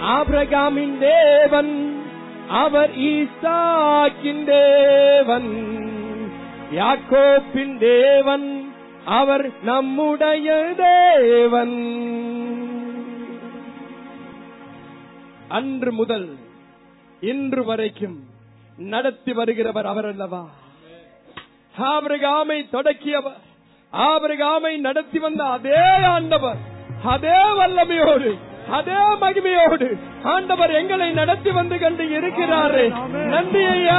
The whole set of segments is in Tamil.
ஆபிரகாமின் தேவன் அவர் ஈசாக்கின் தேவன் யாக்கோப்பின் தேவன் அவர் நம்முடைய தேவன் அன்று முதல் இன்று வரைக்கும் நடத்தி வருகிறவர் அவர் அல்லவா ஆபிரகாமை தொடக்கியவர் ஆபிரகாமை நடத்தி வந்த அதே ஆண்டவர் அதே வல்லமையோடு அதே மகிமையோடு ஆண்டவர் எங்களை நடத்தி வந்து கண்டு இருக்கிறாரு நன்றி ஐயா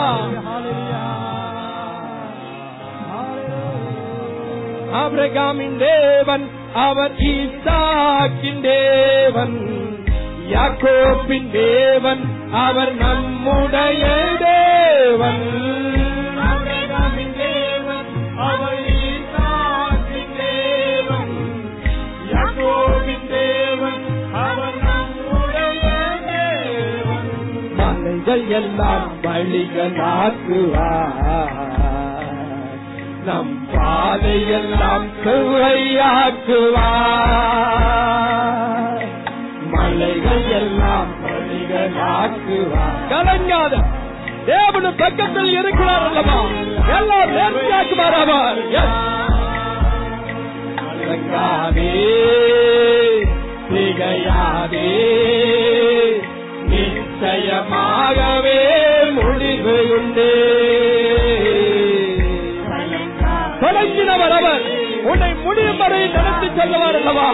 ஆபிரகாமின் தேவன் அவர் ஈசாக்கின் தேவன் யாக்கோப்பின் தேவன் அவர் நம்முடைய தேவன் ஆபிரகாமின் தேவன் அவர் ஈசாக்கின் தேவன் யாக்கோபின் தேவன் அவர் நம்முடைய தேவன் மலைகள் எல்லாம் வழிகளாக்குவார் நம் பாதையெல்லாம் செவ்வையாக்குவார் மலைகள் எல்லாம் வழிகளாக்குவார் கலங்காத தேவனு பக்கத்தில் இருக்கிறார் அல்லவா எல்லாம் நேர்த்தியாக்குவார் அவர் கலங்காதே திகையாதே நிச்சயமாகவே முடிவு உண்டு தொடங்கினவர் அவர் உன்னை முடியும் வரை நடத்தி செல்லுவார் அல்லவா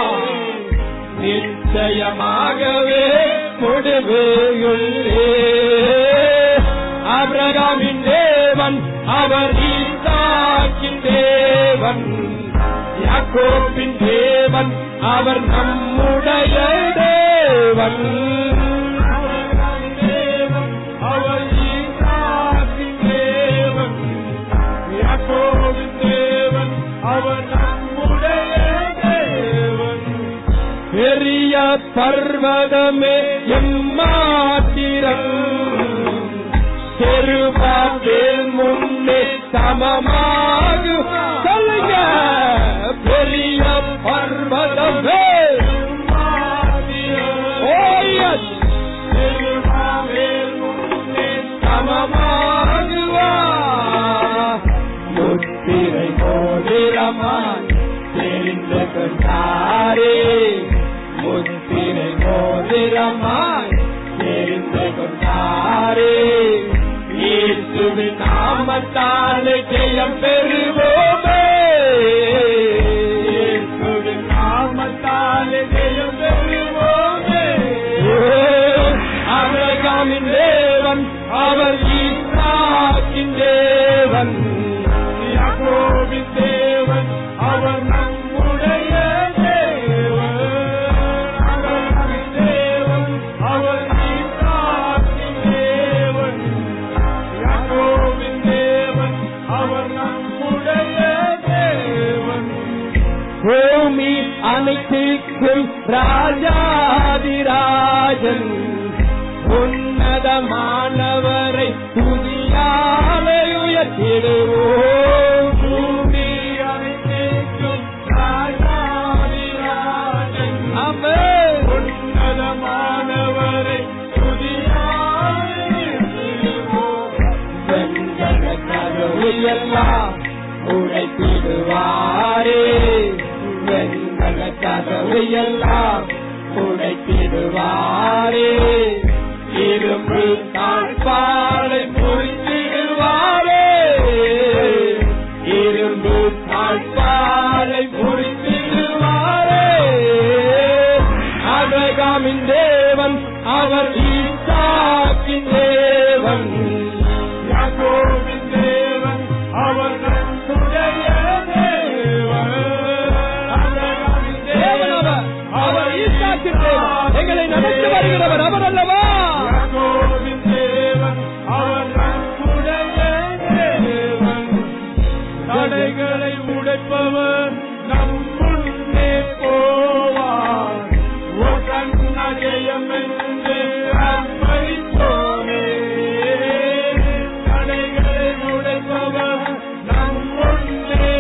நிச்சயமாகவே முடிவு உண்டு ஆபிரகாமின் தேவன் அவர் ஈசாக்கின் தேவன் யாக்கோப்பின் தேவன் அவர் நம்முடைய தேவன் அவர் ஈசாக்கின் தேவன் யாக்கோபின் தேவன் அவர் நம்முடைய தேவன் பெரிய பர்வதமே எம்மாத்திரம் செருபாத்தில் முன்னே சமமாகு சொல்லுங்க பெரிய பர்வதமே ஓயஸ் சமமாகுவா முத்திரை மோதிரமாய் தெரிந்து கொண்டாரே முத்திரை மோதிரமாய் தெரிந்து கொண்டாரே இயேசுவின் நாமத்தால் ஜெயம் பெறுவோமே இயேசுவின் நாமத்தால் ஜெயம் பெறுவோமே ஆபிரகாமின் தேவன் அவர் ஈசாக்கின் தேவன் யாக்கோபின் தேவன் அவர் நம்முடைய தேவன் ஆபிரகாமின் தேவன் அவர் ஈசாக்கின் தேவன் யாக்கோபின் தேவன் அவர் நம்முடைய தேவன் பூமி அனைத்துக்கும் ராஜாதிராஜன் உன்னதமானவரை துதியாலை உயர்த்திடுவோம் பூமி அனைத்துக்கும் ராஜாதிராஜன் ஆமென். உன்னதமானவரை துதியாலை உயர்த்திடுவோம். வெண்கல கதவையெல்லாம் உடைத்திடுவாரே வெண்கல கதவையெல்லாம் உடைத்திடுவாரே இரும்பு தாழ்பாலை முறித்திடுவாரே இரும்பு தாழ்பாலை முறித்திடுவாரே ஆபிரகாமின் தேவன் அவர் ஈசாக்கின் தேவன் யாக்கோபின் தேவன் அவர் நம்முடைய தேவன் ஆபிரகாமின் தேவன் அவர் அவர் ஈசாக்கின் தேவன் எங்களை நடத்தி வருகிறவர் அவர் அல்லவா யாக்கோபின் தேவன் அவர் நம்முடைய தேவன் தடைகளை உடைப்பவர் நம் முன்னே போவார் ஓ கண்ண ஜெயம் என்று அர்ப்பணித்தோமே தடைகளை உடைப்பவர் நம் முன்னே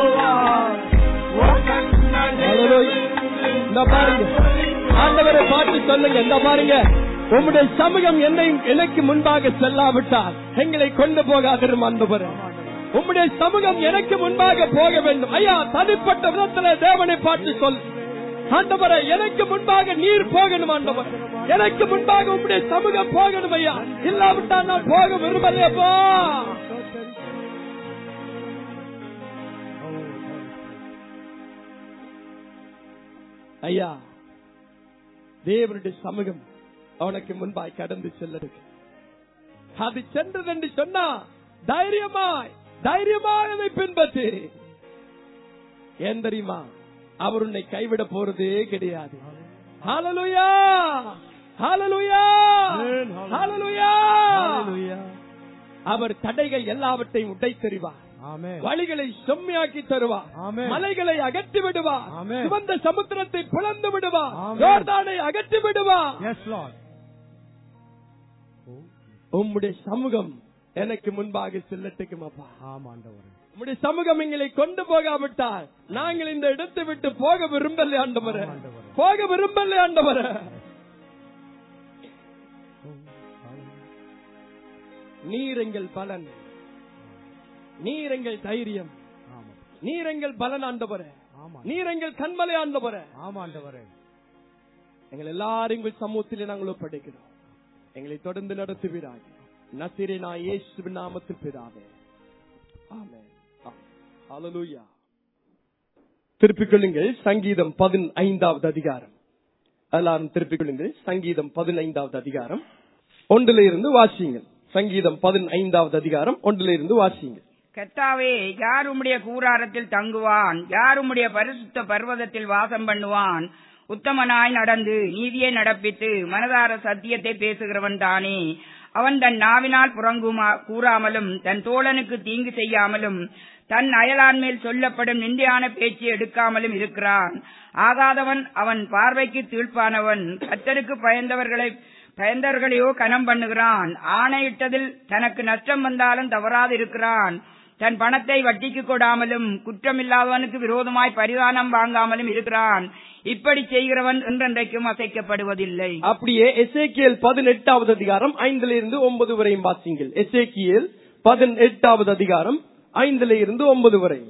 போவார் ஓ கண்ண ஜெயம் என்று இந்த பாருங்க ஆண்டவரை பாட்டு பார்த்து சொல்லுங்க இந்த பாருங்க உம்முடைய சமூகம் என்னை எனக்கு முன்பாக செல்லாவிட்டால் எங்களை கொண்டு போகாதிரும் ஆண்டவரே உம்முடைய சமூகம் எனக்கு முன்பாக போக வேண்டும் ஐயா தனிப்பட்ட விதத்துல தேவனை பார்த்து சொல் ஆண்டவரே எனக்கு முன்பாக நீர் போகணும் ஆண்டவர் எனக்கு முன்பாக உம்முடைய சமூகம் போகணும் ஐயா இல்லாவிட்டால் நான் போக விரும்பலையப்பா ஐயா தேவனுடைய சமூகம் அவனுக்கு முன்பாய் கடந்து செல்லது அது சென்றது என்று சொன்னா தைரியமாய் தைரியமாய் அதை பின்பற்று ஏன் தெரியுமா அவர் உன்னை கைவிட போறதே கிடையாது ஹalleluya ஹalleluya ஹalleluya அவர் தடைகள் எல்லாவற்றையும் உடைத்தெறிவார் ஆமென் வழிகளை செம்மையாக்கி தருவார் ஆமென். மலைகளை அகற்றி விடுவார் ஆமென். சிவந்த சமுத்திரத்தை பிளந்து விடுவார் ஆமென். யோர்தானை அகற்றி விடுவார் எஸ் லார்ட் உம்முடைய சமூகம் எனக்கு முன்பாக செல்லட்டுக்கும் அப்பா ஆமாண்டவரே உம்முடைய சமூகம் எங்களை கொண்டு போகாவிட்டால் நாங்கள் இந்த இடத்தை விட்டு போக விரும்பலை ஆண்டவரே ஆண்டவரே. போக விரும்பலை ஆண்டவரே நீர் எங்கள் பலன் நீர் எங்கள் தைரியம் ஆமா நீர் எங்கள் பலன் ஆண்டவரே ஆமா நீர் எங்கள் கண்மலை ஆண்டவரே ஆமாண்டவரே எங்கள் எல்லாரும் உங்கள் சமூகத்திலே நாங்கள் ஒப்படைக்கிறோம் எங்களை தொடர்ந்து நடத்துவீராக நசிரே நான் இயேசுவின் நாமத்தில் பிதாவே ஆமென் ஹalleluya திருப்பிக் கொள்ளுங்கள் சங்கீதம் பதினைந்தாவது அதிகாரம் எல்லாரும் திருப்பிக் கொள்ளுங்கள் சங்கீதம் பதினைந்தாவது அதிகாரம் ஒன்றில இருந்து வாசியுங்கள் சங்கீதம் பதினைந்தாவது அதிகாரம் ஒன்றில இருந்து வாசியுங்கள் கர்த்தாவே யார் உம்முடைய கூடாரத்தில் தங்குவான் யார் உம்முடைய பரிசுத்த பர்வதத்தில் வாசம் பண்ணுவான் உத்தமனாய் நடந்து நீதியை நடப்பித்து மனதார சத்தியத்தை பேசுகிறவன் தானே அவன் தன் நாவினால் புறங்குமா கூறாமலும் தன் தோழனுக்கு தீங்கு செய்யாமலும் தன் அயலான் மேல் சொல்லப்படும் நிந்தையான பேச்சு எடுக்காமலும் இருக்கிறான் ஆகாதவன் அவன் பார்வைக்கு தீழ்ப்பானவன் கத்தருக்கு பயந்தவர்களை பயந்தவர்களையோ கனம் பண்ணுகிறான் ஆணையிட்டதில் தனக்கு நஷ்டம் வந்தாலும் தவறாது இருக்கிறான் தன் பணத்தை வட்டிக்கு கொடாமலும் குற்றமில்லாதவனுக்கு விரோதமாய் பரிதானம் வாங்காமலும் இருக்கிறான் இப்படி செய்கிறவன் என்றென்றைக்கும் அசைக்கப்படுவதில்லை அப்படியே எசேக்கியேல் பதினெட்டாவது அதிகாரம் ஐந்துல இருந்து ஒன்பது வரையும் வாசிங்கள் எசேக்கியேல் பதினெட்டாவது அதிகாரம் ஐந்துல இருந்து ஒன்பது வரை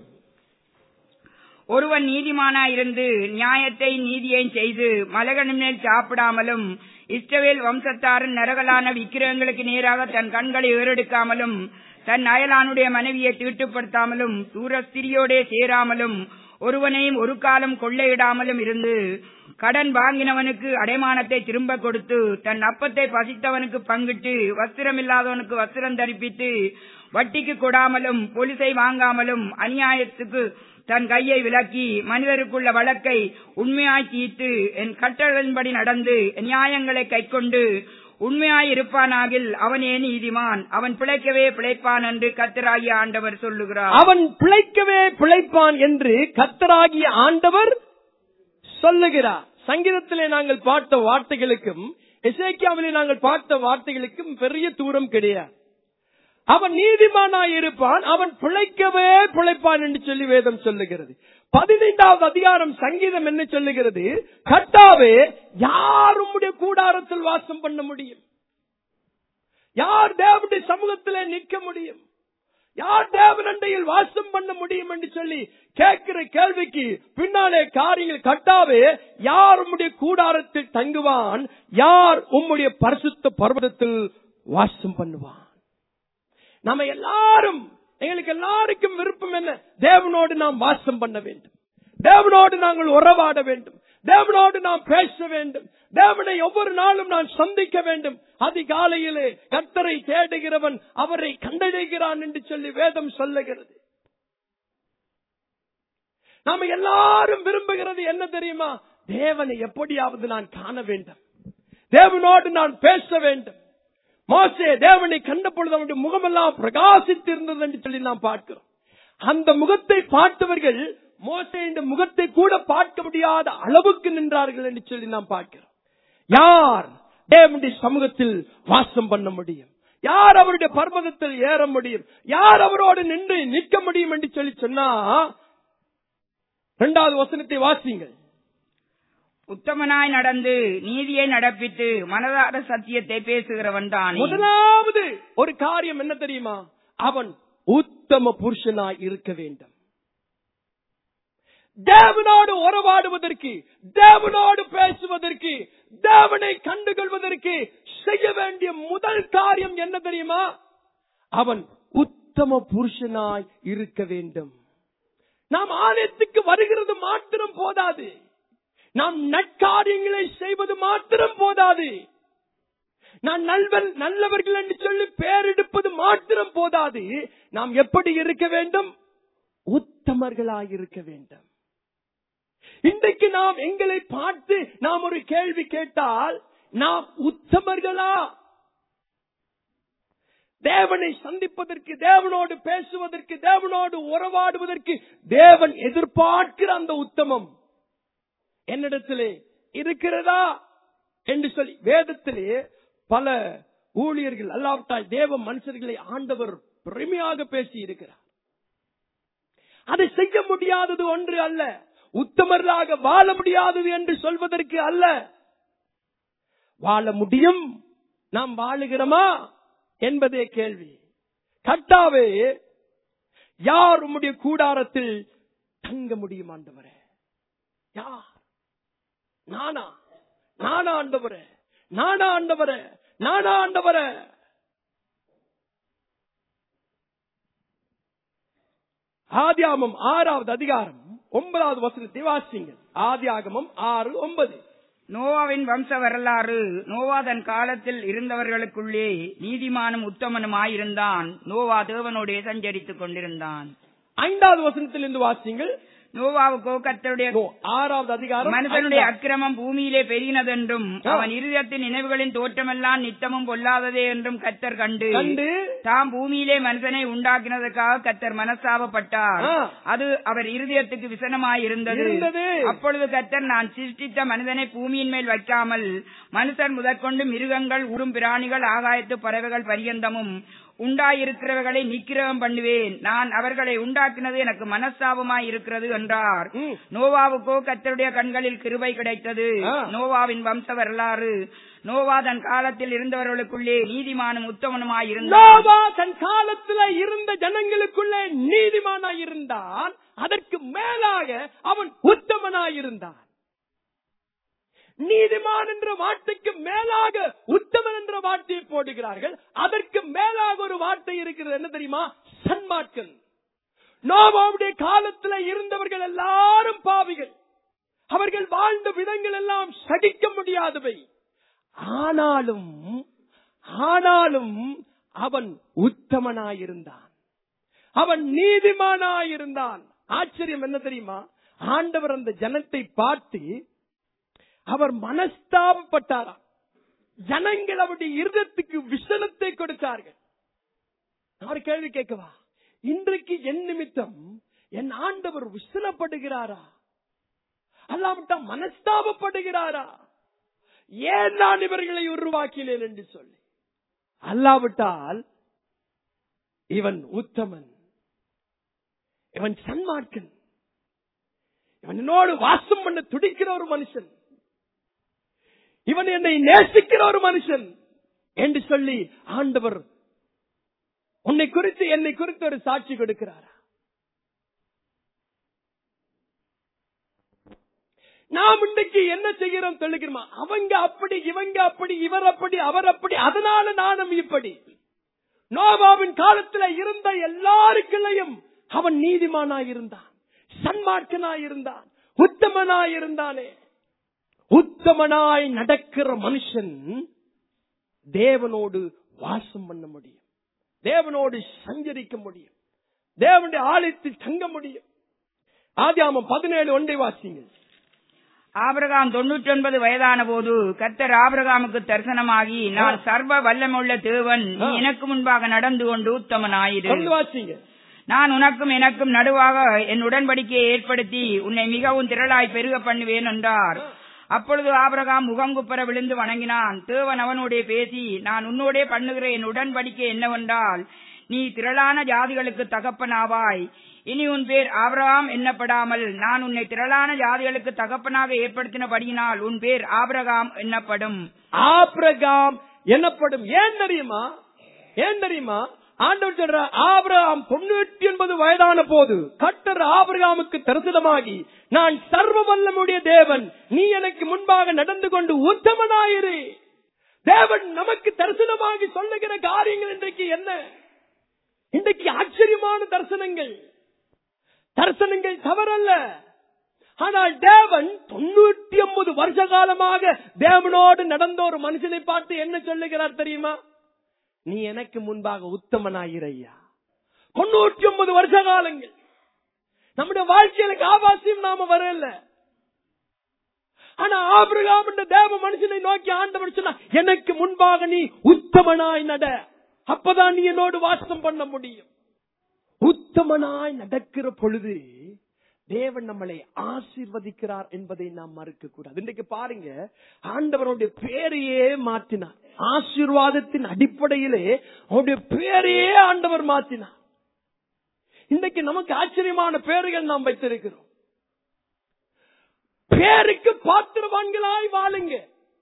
ஒருவன் நீதிமானாயிருந்து நியாயத்தை நீதியை செய்து மலகனின் மேல் சாப்பிடாமலும் இஸ்ரவேல் வம்சத்தாரின் நரகலான விக்கிரகங்களுக்கு நேராக தன் கண்களை ஏறெடுக்காமலும் தன் அயலானுடைய மனைவியை தீட்டுப்படுத்தாமலும் சூரஸ்திரியோடே சேராமலும் ஒருவனையும் ஒரு காலம் கொள்ளையிடாமலும் இருந்து கடன் வாங்கினவனுக்கு அடைமானத்தை திரும்ப கொடுத்து தன் அப்பத்தை பசித்தவனுக்கு பங்கிட்டு வஸ்திரமில்லாதவனுக்கு வஸ்திரம் தரிப்பித்து வட்டிக்கு கொடாமலும் பொலிசை வாங்காமலும் அநியாயத்துக்கு தன் கையை விலக்கி மனிதருக்குள்ள வழக்கை உண்மையாய் தீர்த்து என் கட்டளையின்படி நடந்து என் நியாயங்களை கைக்கொண்டு உண்மையாய் இருப்பானாகில் அவனே நீதிமான் அவன் பிழைக்கவே பிழைப்பான் என்று கத்தராகிய ஆண்டவர் சொல்லுகிறார் அவன் பிழைக்கவே பிழைப்பான் என்று கத்தராகிய ஆண்டவர் சொல்லுகிறார் சங்கீதத்திலே நாங்கள் பார்த்த வார்த்தைகளுக்கும் எசேக்கியாவிலே நாங்கள் பார்த்த வார்த்தைகளுக்கும் பெரிய தூரம் கிடையாது அவன் நீதிமானாய் இருப்பான் அவன் பிழைக்கவே பிழைப்பான் என்று சொல்லி வேதம் சொல்லுகிறது பதினைந்தாவது அதிகாரம் சங்கீதம் என்ன சொல்லுகிறது கட்டாவே யார் உம்முடைய கூடாரத்தில் வாசம் பண்ண முடியும் யார் தேவனுடைய சமூகத்திலே நிற்க முடியும் யார் தேவனண்டையில் வாசம் பண்ண முடியும் என்று சொல்லி கேட்கிற கேள்விக்கு பின்னாலே காரியங்கள் கட்டாவே யார் உம்முடைய கூடாரத்தில் தங்குவான் யார் உம்முடைய பரிசுத்த பர்வதத்தில் வாசம் பண்ணுவான் நம்ம எல்லாரும் எங்களுக்கு எல்லாருக்கும் விருப்பம் என்ன தேவனோடு நாம் வாசம் பண்ண வேண்டும் தேவனோடு நாங்கள் உறவாட வேண்டும் தேவனோடு நாம் பேச வேண்டும் தேவனை ஒவ்வொரு நாளும் நான் சந்திக்க வேண்டும் அதிகாலையிலே கர்த்தரை தேடுகிறவன் அவரை கண்டடைகிறான் என்று சொல்லி வேதம் சொல்லுகிறது நாம எல்லாரும் விரும்புகிறது என்ன தெரியுமா தேவனை எப்படியாவது நான் காண வேண்டும் தேவனோடு நான் பேச வேண்டும் மோசே தேவனை கண்ட பொழுது அவனுடைய முகமெல்லாம் பிரகாசித்திருந்தது என்று சொல்லி நாம் பார்க்கிறோம் அந்த முகத்தை பார்த்தவர்கள் மோசே இந்த முகத்தை கூட பார்க்க முடியாத அளவுக்கு நின்றார்கள் என்று சொல்லி நாம் பார்க்கிறோம் யார் தேவனுடைய சமூகத்தில் வாசம் பண்ண முடியும் யார் அவருடைய பர்வதத்தில் ஏற முடியும் யார் அவரோடு நின்று நிற்க முடியும் என்று சொல்லி சொன்னா இரண்டாவது வசனத்தை வாசிங்கள் உத்தமனாய் நடந்து நீதியை நடப்பித்து மனதார சத்தியத்தை பேசுகிறவன் தானே முதலாவது ஒரு காரியம் என்ன தெரியுமா அவன் உத்தம புருஷனாய் இருக்க வேண்டும் தேவனோடு உறவாடுவதற்கு தேவனோடு பேசுவதற்கு தேவனை கண்டுகொள்வதற்கு செய்ய வேண்டிய முதல் காரியம் என்ன தெரியுமா அவன் உத்தம புருஷனாய் இருக்க வேண்டும் நாம் ஆலயத்துக்கு வருகிறது மாத்திரம் போதாது நாம் நற்காரியங்களை செய்வது மாத்திரம் போதாது நான் நல்வன் நல்லவர்கள் என்று சொல்லி பெயரெடுப்பது மாத்திரம் போதாது நாம் எப்படி இருக்க வேண்டும் உத்தமர்களாய் இருக்க வேண்டும் இன்றைக்கு நாம் எங்களை பார்த்து நாம் ஒரு கேள்வி கேட்டால் நாம் உத்தமர்களா தேவனை சந்திப்பதற்கு தேவனோடு பேசுவதற்கு தேவனோடு உறவாடுவதற்கு தேவன் எதிர்பார்க்கிற அந்த உத்தமம் என்னிடத்திலே இருக்கிறதா என்று சொல்லி வேதத்திலே பல ஊழியர்கள் அல்லாவிட்டால் தேவ மனுஷர்களை ஆண்டவர் பெருமையாக பேசி இருக்கிறார் அதை செய்ய முடியாதது ஒன்று அல்ல உத்தமர்களாக வாழ முடியாதது என்று சொல்வதற்கு அல்ல வாழ முடியும் நாம் வாழுகிறோமா என்பதே கேள்வி கட்டாவே யார் உம்முடைய கூடாரத்தில் தங்க முடியும் ஆண்டவரே யார் நானா நானா ஆண்டவரே நானா ஆண்டவரே நானா ஆண்டவரே ஆதியாமம் ஆறாவது அதிகாரம் ஒன்பதாவது வசனத்தை வாசிங்கள் ஆதியாகமம் ஆறு ஒன்பது நோவாவின் வம்ச வரலாறு நோவா தன் காலத்தில் இருந்தவர்களுக்குள்ளே நீதிமானும் உத்தமனுமாயிருந்தான் நோவா தேவனோடே சஞ்சரித்துக் கொண்டிருந்தான் ஐந்தாவது வசனத்திலிருந்து வாசிங்கள் நோவாவுக்கோ கர்த்தருடைய நோ, ஆறாவது அதிகாரம் மனுஷனுடைய ஐந்தாவது. அக்கிரமம் பூமியிலே பெருகினதென்றும் ஆ. அவன் இருதயத்தின் நினைவுகளின் தோற்றமெல்லாம் நித்தமும் பொல்லாததே என்றும் கத்தர் கண்டு கண்டு தாம் பூமியிலே மனுஷனை உண்டாக்கினதற்காக கத்தர் மனஸ்தாபப்பட்டார் ஆ. அது அவர் இருதயத்துக்கு விசனமாய் இருந்தது இருந்தது. அப்பொழுது கத்தர் நான் சிருஷ்டித்த மனிதனை பூமியின் மேல் வைக்காமல் மனுஷன் முதற்கொண்டு மிருகங்கள் உறும் பிராணிகள் ஆகாயத்து பறவைகள் பரியந்தமும் உண்டாயிருக்கிறவர்களை நிக்கிரகம் பண்ணுவேன் நான் அவர்களை உண்டாக்கினது எனக்கு மனஸ்தாபமாய் இருக்கிறது என்றார் ம். நோவாவுக்கோ கத்தருடைய கண்களில் கிருபை கிடைத்தது ஆ. நோவாவின் வம்ச வரலாறு நோவா தன் காலத்தில் இருந்தவர்களுக்குள்ளே நீதிமானும் உத்தமனுமாய் இருந்தார் நோவா தன் காலத்துல இருந்த ஜனங்களுக்குள்ளே நீதிமானாய் இருந்தான் அதற்கு மேலாக அவன் உத்தமனாய் இருந்தான் நீதிமான் என்ற வார்த்தைக்கு மேலாக உத்தமன் என்ற வார்த்தையை போடுகிறார்கள் அதற்கு மேலாக ஒரு வார்த்தை இருக்கிறது என்ன தெரியுமா சன்மார்க்கன் நோவாவுடைய காலத்துல இருந்தவர்கள் எல்லாரும் பாவிகள் அவர்கள் வாழ்ந்த விதங்கள் எல்லாம் சகிக்க முடியாதவை ஆனாலும் ஆனாலும் அவன் உத்தமனாயிருந்தான் அவன் நீதிமானாயிருந்தான் ஆச்சரியம் என்ன தெரியுமா ஆண்டவர் அந்த ஜனத்தை பார்த்து அவர் மனஸ்தாபப்பட்டாராம் ஜனங்கள் அவருடைய இருதத்துக்கு விசனத்தை கொடுத்தார்கள் நான் ஒரு கேள்வி கேட்கவா இன்றைக்கு என் நிமித்தம் என் ஆண்டவர் விசனப்படுகிறாரா அல்லாவிட்டா மனஸ்தாபப்படுகிறாரா ஏன் நான் இவர்களை உருவாக்கினேன் என்று சொல்லி அல்லாவிட்டால் இவன் உத்தமன் இவன் சன்மார்க்கன் இவன் என்னோடு வாசம் பண்ண துடிக்கிற ஒரு மனுஷன் இவன் என்னை நேசிக்கிற ஒரு மனுஷன் என்று சொல்லி ஆண்டவர் உன்னை குறித்து என்னை குறித்து ஒரு சாட்சி கொடுக்கிறாரா நாம் இன்றைக்கு என்ன செய்கிறோம் சொல்லுகிறோமா அவங்க அப்படி இவங்க அப்படி இவர் அப்படி அவர் அப்படி அதனால நானும் இப்படி நோபாவின் காலத்துல இருந்த எல்லாருக்குள்ளையும் அவன் நீதிமானாய் இருந்தான் சன்மார்க்கனாய் இருந்தான் உத்தமனாய் இருந்தானே உத்தமனாய் நடக்கிற மனுஷன் தேவனோடு வாசம் பண்ண முடியும் தேவனோடு சஞ்சரிக்க முடியும் தேவனுடைய ஆலயத்தில் தங்க முடியும் ஆதியாமம் பதினேழு ஒன்றை வாசிங்க ஆபிரகாம் தொண்ணூற்றி ஒன்பது வயதான போது கர்த்தர் ஆபிரகாமுக்கு தரிசனமாகி நான் சர்வ வல்லமுள்ள தேவன் நீ ஆ. எனக்கு முன்பாக நடந்து கொண்டு உத்தமனாயிரு தொடர்ந்து வாசிங்க நான் உனக்கும் எனக்கும் நடுவாக என் உடன்படிக்கையை ஏற்படுத்தி உன்னை மிகவும் திரளாய் பெருக பண்ணுவேன் என்றார் அப்பொழுது ஆபிரகாம் முகங்குப்புற விழுந்து வணங்கினான் தேவன் அவனோடே பேசி நான் உன்னோடே பண்ணுகிற என் உடன்படிக்கை என்னவென்றால் நீ திரளான ஜாதிகளுக்கு தகப்பனாவாய் இனி உன் பேர் ஆபிரகாம் எண்ணப்படாமல் நான் உன்னை திரளான ஜாதிகளுக்கு தகப்பனாக ஏற்படுத்தினபடியினால் உன் பேர் ஆபிரகாம் எண்ணப்படும் ஆபிரகாம் எனப்படும் ஏன் தெரியுமா ஏன் தெரியுமா ஆண்டவர் சொல்ற ஆபிரகாம் தொண்ணூற்றி ஒன்பது வயதான போது கட்டர் ஆபிரகாமுக்கு தரிசனமாகி நான் சர்வ வல்லமுடைய தேவன் நீ எனக்கு முன்பாக நடந்து கொண்டு உத்தமனாயிரு தேவன் நமக்கு தரிசனமாகி சொல்லுகிற காரியங்கள் இன்றைக்கு என்ன இன்றைக்கு ஆச்சரியமான தரிசனங்கள் தரிசனங்கள் தவறல்ல ஆனால் தேவன் தொண்ணூற்றி ஒன்பது வருஷ காலமாக தேவனோடு நடந்த ஒரு மனுஷனை பார்த்து என்ன சொல்லுகிறார் தெரியுமா நீ எனக்கு முன்பாக உத்தமனாயிரையா தொண்ணூற்றி ஒன்பது வருஷ காலங்கள் நம்முடைய வாழ்க்கையில ஆபாசியம் நாம வரல ஆனா ஆபிரகாம் என்ற தேவ மனுஷனை நோக்கி ஆண்டவர் சொன்னா எனக்கு முன்பாக நீ உத்தமனாய் நட அப்பதான் நீ என்னோடு வாசம் பண்ண முடியும் உத்தமனாய் நடக்கிற பொழுது தேவன் நம்மளை ஆசீர்வதிக்கிறார் என்பதை நாம் மறுக்க கூடாது இன்றைக்கு பாருங்க ஆண்டவருடைய பேரையே மாற்றினார் ஆசீர்வாதத்தின் அடிப்படையிலே அவருடைய பேரையே ஆண்டவர் மாற்றினார் இன்றைக்கு நமக்கு ஆச்சரியமான பேர்கள் நாம் வைத்திருக்கிறோம் பேருக்கு பாத்திரவான்களாய் வாழுங்க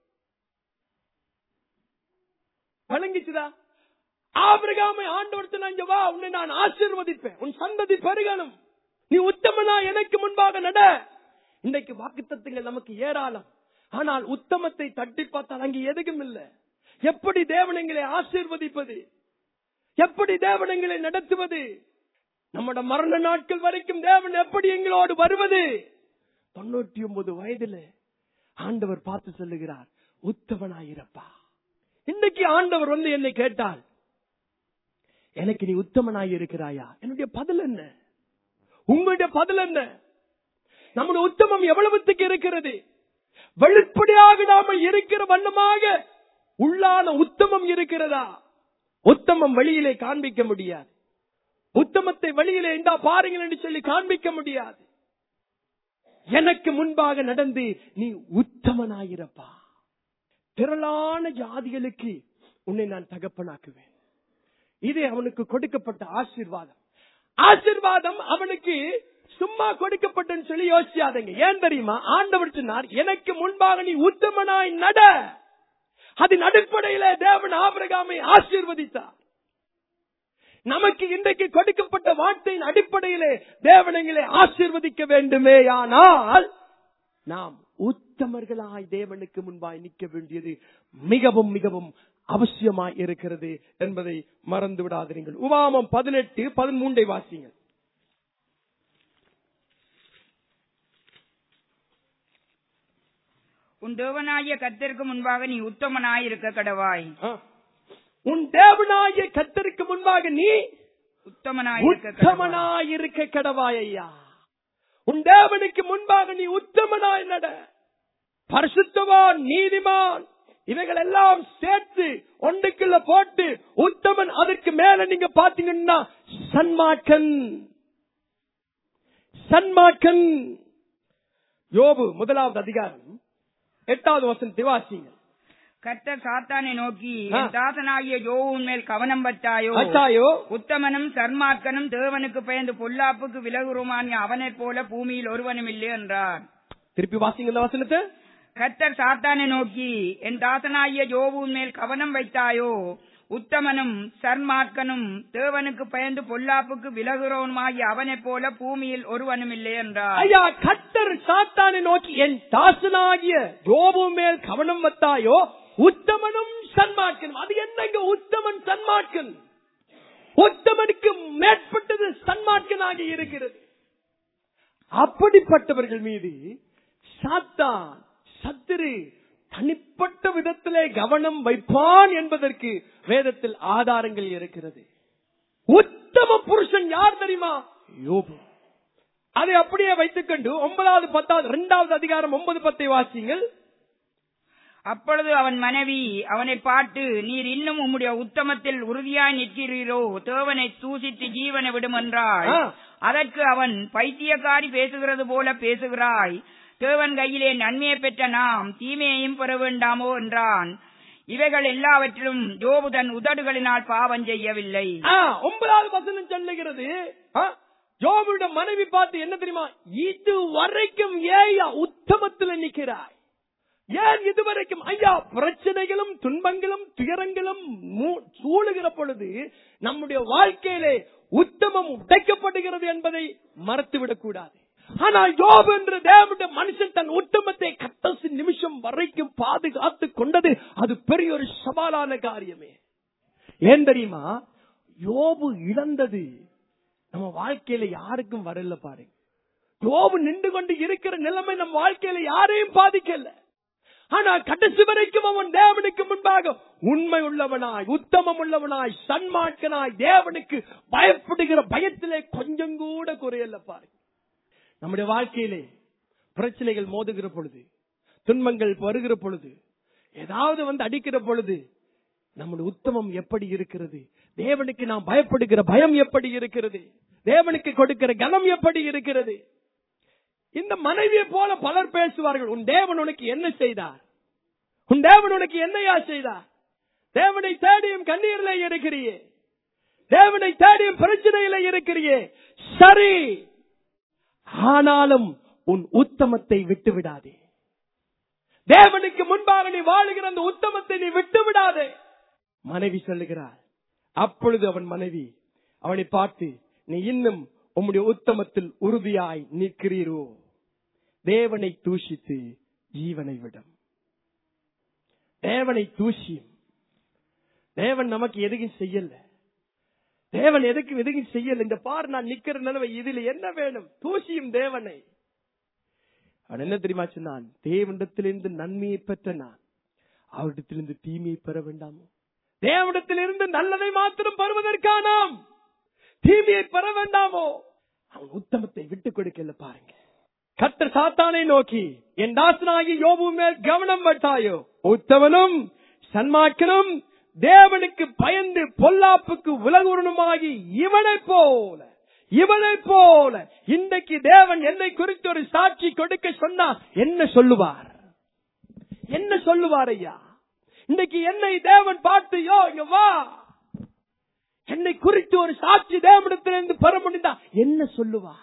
வழங்கிச்சுதா ஆபிரகாமை ஆண்டவர் சொன்னாங்க வா உன்னை நான் ஆசீர்வதிப்பேன் உன் சந்ததி பெருகணும் நீ உத்தமனா எனக்கு முன்பாக நட இன்றைக்கு வாக்குத்தத்தங்கள் நமக்கு ஏராளம் ஆனால் உத்தமத்தை தட்டி பார்த்தால் அங்கே எதுவும் இல்லை எப்படி தேவனங்களை ஆசீர்வதிப்பது எப்படி தேவனங்களை நடத்துவது நம்மட மரண நாட்கள் வரைக்கும் தேவன் எப்படி எங்களோடு வருவது தொண்ணூற்றி ஒன்பது வயதுல ஆண்டவர் பார்த்து சொல்லுகிறார் உத்தமனாயிரப்பா இன்னைக்கு ஆண்டவர் வந்து என்னை கேட்டால் எனக்கு நீ உத்தமனாய் இருக்கிறாயா என்னுடைய பதில் என்ன உங்களுடைய பதில் என்ன நம்முடைய உத்தமம் எவ்வளவுத்துக்கு இருக்கிறது வெளிப்படையாக நாம இருக்கிற வண்ணமாக உள்ளான உத்தமம் இருக்கிறதா உத்தமம் வெளியிலே காண்பிக்க முடியாது உத்தமத்தை வெளியிலே இந்தா பாருங்கள் என்று சொல்லி காண்பிக்க முடியாது எனக்கு முன்பாக நடந்து நீ உத்தமனாயிரப்பா திரளான ஜாதிகளுக்கு உன்னை நான் தகப்பனாக்குவேன் இது அவனுக்கு கொடுக்கப்பட்ட ஆசீர்வாதம் ஆசீர்வாதம் அவனுக்கு சும்மா கொடுக்கப்பட்டன்னு சொல்லி யோசிக்காதீங்க ஏன் தெரியுமா ஆண்டவர் சொன்னார் எனக்கு முன்பாக நீ உத்தமனாய் நட அதன் அடிப்படையில தேவன் ஆபிரகாமை ஆசீர்வதித்தார் நமக்கு இன்றைக்கு கொடுக்கப்பட்ட வார்த்தையின் அடிப்படையிலே தேவனங்களை ஆசீர்வதிக்க வேண்டுமே ஆனால் நாம் உத்தமர்களாய் தேவனுக்கு முன்பாய் நிற்க வேண்டியது மிகவும் மிகவும் அவசியமாய் இருக்கிறது என்பதை மறந்து விடாதீர்கள் உபாமம் பதினெட்டு பதிமூன்றை வாசிங்கள் உன் தேவனாகிய கர்த்தருக்கு முன்பாக நீ உத்தமனாய் இருக்க கடவாய் ஆ. உன் தேவனாகிய கத்தருக்கு முன்பாக நீ உத்தமனாய் இருக்க கடவாய் உத்தமனாய் இருக்க கடவாய் ஐயா உன் தேவனுக்கு முன்பாக நீ உத்தமனாய் நட பரிசுத்தவான் நீதிமான் இவைகள் எல்லாம் சேர்த்து ஒன்றுக்குள்ள போட்டு உத்தமன் அதற்கு மேல நீங்க பாத்தீங்கன்னா சன்மார்க்கன் சன்மார்க்கன் யோபு முதலாவது அதிகாரம் எட்டாவது வசனத்தை வாசிங்க கர்த்தர் சாத்தானை நோக்கி ஆ. என் தாசனாகிய யோவின் மேல் கவனம் பட்டாயோ அச்சாயோ உத்தமனும் சர்மார்க்கனும் தேவனுக்கு பயந்து பொல்லாப்புக்கு விலகுருமான் அவனைப் போல பூமியில் ஒருவனும் இல்லை என்றார் திருப்பி வாசிங்க இந்த வசனத்தை கர்த்தர் சாத்தானை நோக்கி என் தாசனாகிய யோவின் மேல் கவனம் வைத்தாயோ உத்தமனும் சர்மார்க்கனும் தேவனுக்கு பயந்து பொல்லாப்புக்கு விலகுறவனுமாகி அவனைப் போல பூமியில் ஒருவனும் இல்லை என்றார் ஐயா கத்தர் சாத்தானை நோக்கி என் தாசனாகிய யோபு மேல் கவனம் வத்தாயோ உத்தமனும் சன்மார்க்கனும் அது என்னங்க உத்தமன் சன்மார்க்கன் உத்தமனுக்கு மேற்பட்டது சன்மார்க்கனாக இருக்கிறது அப்படிப்பட்டவர்கள் மீது சாத்தான் சத்துரு தனிப்பட்ட விதத்திலே கவனம் வைப்பான் என்பதற்கு வேதத்தில் ஆதாரங்கள் இருக்கிறது உத்தம புருஷன் யார் தெரியுமா யோபு அதை அப்படியே வைத்துக் கொண்டு ஒன்பதாவது பத்தாவது இரண்டாவது அதிகாரம் ஒன்பது பத்தை வாசிங்கள் அப்பொழுது அவன் மனைவி அவனை பார்த்து நீர் இன்னும் உம்முடைய உத்தமத்தில் உறுதியாய் நிற்கிறீரோ தேவனை தூசித்து ஜீவனை விடும் என்றாள் ஆ. அதற்கு அவன் பைத்தியக்காரி பேசுகிறது போல பேசுகிறாய் தேவன் கையிலே நன்மையை பெற்ற நாம் தீமையையும் பெற வேண்டாமோ என்றான் இவைகள் எல்லாவற்றிலும் யோபு தன் உதடுகளினால் பாவம் செய்யவில்லை ஆ, ஒன்பதாவது வசனம் சொல்லுகிறது ஆ, யோபுடைய மனைவி பார்த்து என்ன தெரியுமா இது வரைக்கும் ஏயா உத்தமத்துல நிக்கிறாய் ஏன் இதுவரைக்கும் ஐயா பிரச்சனைகளும் துன்பங்களும் துயரங்களும் மூ- சூழுகிற பொழுது நம்முடைய வாழ்க்கையிலே உத்தமம் உடைக்கப்படுகிறது என்பதை மறத்துவிடக் கூடாது ஆனால் யோபு என்ற தேவனுடைய மனுஷன் தன் உத்தமத்தை கட்டசி நிமிஷம் வரைக்கும் பாதுகாத்து கொண்டது அது பெரிய ஒரு சவாலான காரியமே ஏன் தெரியுமா யோபு இழந்தது நம்ம வாழ்க்கையில யாருக்கும் வரல பாருங்க யோபு நின்று கொண்டு இருக்கிற நிலைமை நம்ம வாழ்க்கையில யாரையும் பாதிக்கல ஆனா கடைசி வரைக்கும் அவன் தேவனுக்கு முன்பாக உண்மை உள்ளவனாய் உத்தமம் உள்ளவனாய் சன்மார்க்கனாய் தேவனுக்கு பயப்படுகிற பயத்திலே கொஞ்சம் கூட குறையல பாருங்க நம்முடைய வாழ்க்கையிலே பிரச்சனைகள் மோதுகிற பொழுது துன்பங்கள் வருகிற பொழுது ஏதாவது வந்து அடிக்கிற பொழுது நம்முடைய உத்தமம் எப்படி இருக்கிறது தேவனுக்கு நாம் பயப்படுகிற பயம் எப்படி இருக்கிறது தேவனுக்கு கொடுக்கிற கனம் எப்படி இருக்கிறது இந்த மனைவியை போல பலர் பேசுவார்கள் உன் தேவன் உனக்கு என்ன செய்தார் உன் தேவன் உனக்கு என்னையா செய்தார் தேவனை தேடியும் கண்ணீரிலே இருக்கிறியே தேவனை தேடியும் பிரச்சனையில இருக்கிறியே சரி ஆனாலும் உன் உத்தமத்தை விட்டு விடாதே தேவனுக்கு முன்பாக நீ வாழுகிற அந்த உத்தமத்தை நீ விட்டு விடாதே மனைவி சொல்லுகிறார் அப்பொழுது அவன் மனைவி அவனை பார்த்து நீ இன்னும் உம்முடைய உத்தமத்தில் உறுதியாய் நிற்கிறீரோ தேவனை தூஷித்து ஜீவனை விடும் தேவனை தூஷியும் தேவன் நமக்கு எதுவும் செய்யல தேவன் எதுக்கும் எதுவும் செய்யல இந்த பார் நான் நிக்கிற நிலவை இதுல என்ன வேணும் தூஷியும் தேவனை அவன் என்ன தெரியுமா சொன்னான் தேவனிடத்திலிருந்து நன்மையை பெற்ற நான் அவரிடத்திலிருந்து தீமையை பெற வேண்டாமோ தேவனிடத்திலிருந்து நல்லதை மாத்திரம் பெறுவதற்கானாம் தீமையை பெற வேண்டாமோ அவன் உத்தமத்தை விட்டுக் கொடுக்கல பாருங்க கர்த்தர் சாத்தானை நோக்கி என் தாசனாகி யோபு மேல் கவனம் வட்டாயோ உத்தமனும் சன்மாக்கனும் தேவனுக்கு பயந்து பொல்லாப்புக்கு உலகுருணுமாகி இவனைப் போல இவனைப் போல இன்றைக்கு தேவன் என்னை குறித்து ஒரு சாட்சி கொடுக்க சொன்னா என்ன சொல்லுவார் என்ன சொல்லுவார் ஐயா இன்னைக்கு என்னை தேவன் பார்த்து யோ இங்க வா என்னை குறித்து ஒரு சாட்சி தேவனிடத்திலிருந்து பெற முடிந்தா என்ன சொல்லுவார்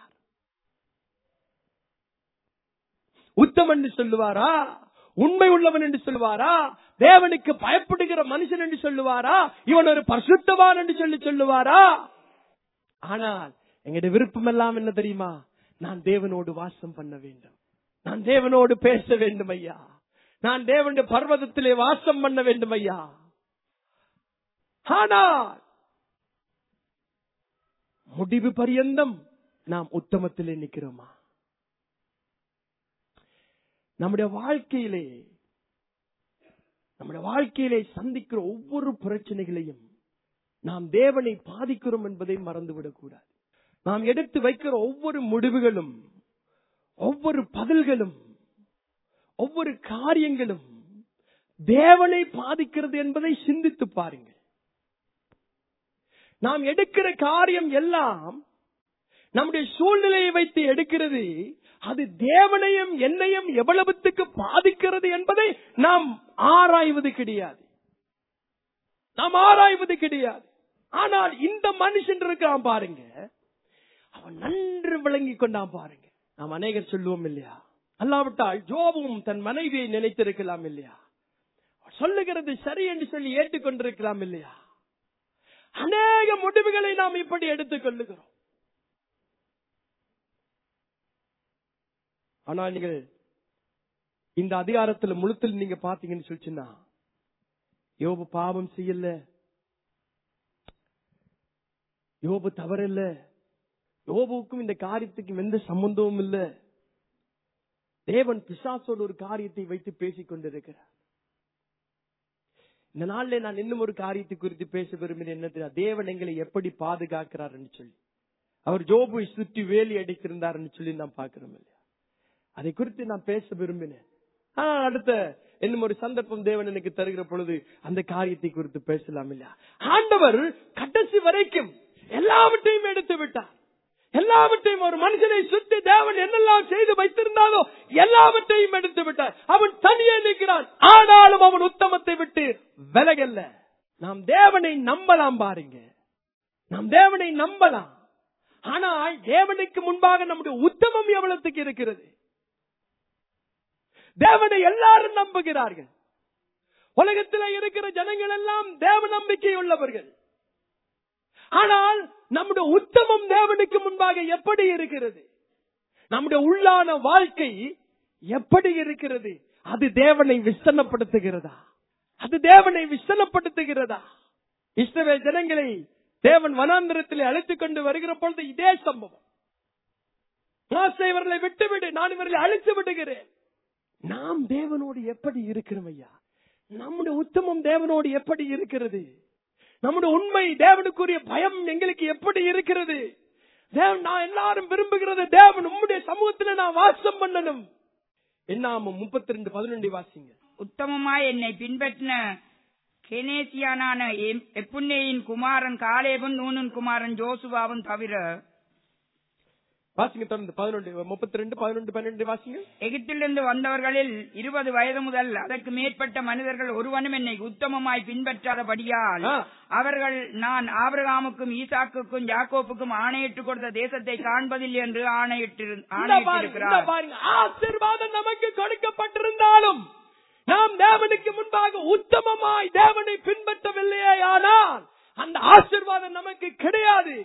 உத்தமன் என்று சொல்லுவாரா உண்மை உள்ளவன் என்று சொல்லுவாரா தேவனுக்கு பயப்படுகிற மனுஷன் என்று சொல்லுவாரா இவன் ஒரு பரிசுத்தவான் என்று சொல்லி சொல்லுவாரா ஆனால் எங்களுடைய விருப்பம் எல்லாம் என்ன தெரியுமா நான் தேவனோடு வாசம் பண்ண வேண்டும் நான் தேவனோடு பேச வேண்டும் ஐயா நான் தேவனுடைய பர்வதத்திலே வாசம் பண்ண வேண்டும் ஐயா ஆனால் முடிவு பரியந்தம் நாம் உத்தமத்திலே நிக்கிறோமா நம்முடைய வாழ்க்கையிலே நம்முடைய வாழ்க்கையிலே சந்திக்கிற ஒவ்வொரு பிரச்சனைகளையும் நாம் தேவனை பாதிக்கிறோம் என்பதை மறந்துவிடக் கூடாது நாம் எடுத்து வைக்கிற ஒவ்வொரு முடிவுகளும் ஒவ்வொரு பதில்களும் ஒவ்வொரு காரியங்களும் தேவனை பாதிக்கிறது என்பதை சிந்தித்து பாருங்கள் நாம் எடுக்கிற காரியம் எல்லாம் நம்முடைய சூழ்நிலையை வைத்து எடுக்கிறது அது தேவனையும் என்னையும் எவ்வளவுத்துக்கு பாதிக்கிறது என்பதை நாம் ஆராய்வது கிடையாது நாம் ஆராய்வது கிடையாது ஆனால் இந்த மனுஷன் இருக்கான் பாருங்க அவன் நன்று விளங்கி கொண்டான் பாருங்க நாம் அநேகர் சொல்லுவோம் இல்லையா அல்லாவிட்டால் ஜோபும் தன் மனைவியை நினைத்திருக்கலாம் இல்லையா அவன் சொல்லுகிறது சரி என்று சொல்லி ஏற்றுக்கொண்டிருக்கலாம் இல்லையா அநேக முடிவுகளை நாம் இப்படி எடுத்துக் கொள்ளுகிறோம் ஆனால் நீங்கள் இந்த அதிகாரத்துல முழுத்தில் நீங்க பாத்தீங்கன்னு சொல்லிச்சுன்னா யோபு பாவம் செய்யல யோபு தவறில்ல யோபுக்கும் இந்த காரியத்துக்கும் எந்த சம்பந்தமும் இல்ல தேவன் பிசாசோடு ஒரு காரியத்தை வைத்து பேசிக் கொண்டிருக்கிறார் இந்த நாள்ல நான் இன்னும் ஒரு காரியத்தை குறித்து பேச விரும்பினேன் என்ன தெரியும் தேவன் எங்களை எப்படி பாதுகாக்கிறார் சொல்லி அவர் ஜோபுவை சுற்றி வேலி அடித்திருந்தார் சொல்லி நான் பார்க்கிறோம் இல்லையா அதை குறித்து நான் பேச விரும்பினேன் ஆனா, அடுத்த இன்னும் ஒரு சந்தர்ப்பம் தேவன் எனக்கு தருகிற பொழுது அந்த காரியத்தை குறித்து பேசலாம் இல்லையா ஆண்டவர் கடைசி வரைக்கும் எல்லாவற்றையும் எடுத்து விட்டார் எல்லாவற்றையும் ஒரு மனுஷனை சுத்தி தேவன் என்னெல்லாம் செய்து வைத்திருந்தாலோ எல்லாவற்றையும் எடுத்து விட்டார் அவன் தனியே நிற்கிறான் ஆனாலும் அவன் உத்தமத்தை விட்டு விலகல்ல நாம் தேவனை நம்பலாம் பாருங்க நாம் தேவனை நம்பலாம் ஆனால் தேவனுக்கு முன்பாக நம்முடைய உத்தமம் எவ்வளவுக்கு இருக்கிறது தேவனை எல்லாரும் நம்புகிறார்கள் உலகத்தில் இருக்கிற ஜனங்கள் எல்லாம் தேவ நம்பிக்கை உள்ளவர்கள் ஆனால் நம்முடைய உத்தமம் தேவனுக்கு முன்பாக எப்படி இருக்கிறது நம்முடைய உள்ளான வாழ்க்கை எப்படி இருக்கிறது அது தேவனை விசனப்படுத்துகிறதா அது தேவனை விசனப்படுத்துகிறதா இஸ்ரவேல் ஜனங்களை தேவன் வனாந்திரத்தில் அழைத்துக் கொண்டு வருகிற பொழுது இதே சம்பவம் மோசே இவர்களை விட்டுவிடு நான் இவர்களை அழித்து விடுகிறேன் நாம் தேவனோடு எப்படி இருக்கிறோம் ஐயா நம்முடைய உத்தமம் தேவனோடு எப்படி இருக்கிறது நம்முடைய உண்மை தேவனுக்குரிய பயம் எங்களுக்கு எப்படி இருக்கிறது தேவன் நான் எல்லாரும் விரும்புகிறது தேவன் உம்முடைய சமூகத்துல நான் வாசம் பண்ணணும் என்னாம முப்பத்தி ரெண்டு பதினொன்று வாசிங்க உத்தமமாய் என்னை பின்பற்றின கெனேசியானான எம்- எப்புன்னேயின் குமாரன் காலேபும் நூனன் குமாரன் ஜோசுவாவும் தவிர வாசிங்க தொடர்ந்து பதினொன்று முப்பத்தி ரெண்டு பதினொன்று பன்னெண்டு வாசிங்க எகிப்திலிருந்து வந்தவர்களில் இருபது வயது முதல் அதற்கு மேற்பட்ட மனிதர்கள் ஒருவனும் என்னை உத்தமமாய் பின்பற்றாதபடியால் ஆ. அவர்கள் நான் ஆபிரகாமுக்கும் ஈசாக்குக்கும் யாக்கோப்புக்கும் ஆணையிட்டு கொடுத்த தேசத்தை காண்பதில்லை என்று ஆணையிட்டு இந்த பாருங்க, இந்த ஆணையிட்டிருக்கிறார் பாருங்க ஆசீர்வாதம் நமக்கு கொடுக்கப்பட்டிருந்தாலும் நாம் தேவனுக்கு முன்பாக உத்தமமாய் தேவனை பின்பற்றவில்லையே ஆனால் அந்த ஆசீர்வாதம் நமக்கு கிடையாது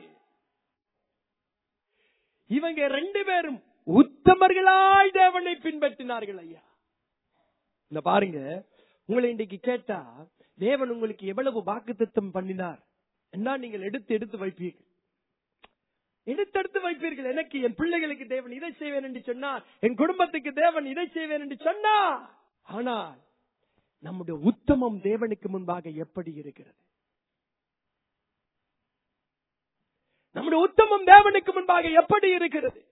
இவங்க ரெண்டு பேரும் உத்தமர்களாய் தேவனை பின்பற்றினார்கள் ஐயா இந்த பாருங்க உங்களை இன்றைக்கு கேட்டா தேவன் உங்களுக்கு எவ்வளவு வாக்குத்தத்தம் பண்ணினார் என்ன நீங்கள் எடுத்து எடுத்து வைப்பீர்கள் எடுத்தெடுத்து வைப்பீர்கள் எனக்கு என் பிள்ளைகளுக்கு தேவன் இதை செய்வேன் என்று சொன்னார் என் குடும்பத்துக்கு தேவன் இதை செய்வேன் என்று சொன்னார் ஆனால் நம்முடைய உத்தமம் தேவனுக்கு முன்பாக எப்படி இருக்கிறது நம்முடைய உத்தமம் தேவனுக்கு முன்பாக எப்படி இருக்கிறது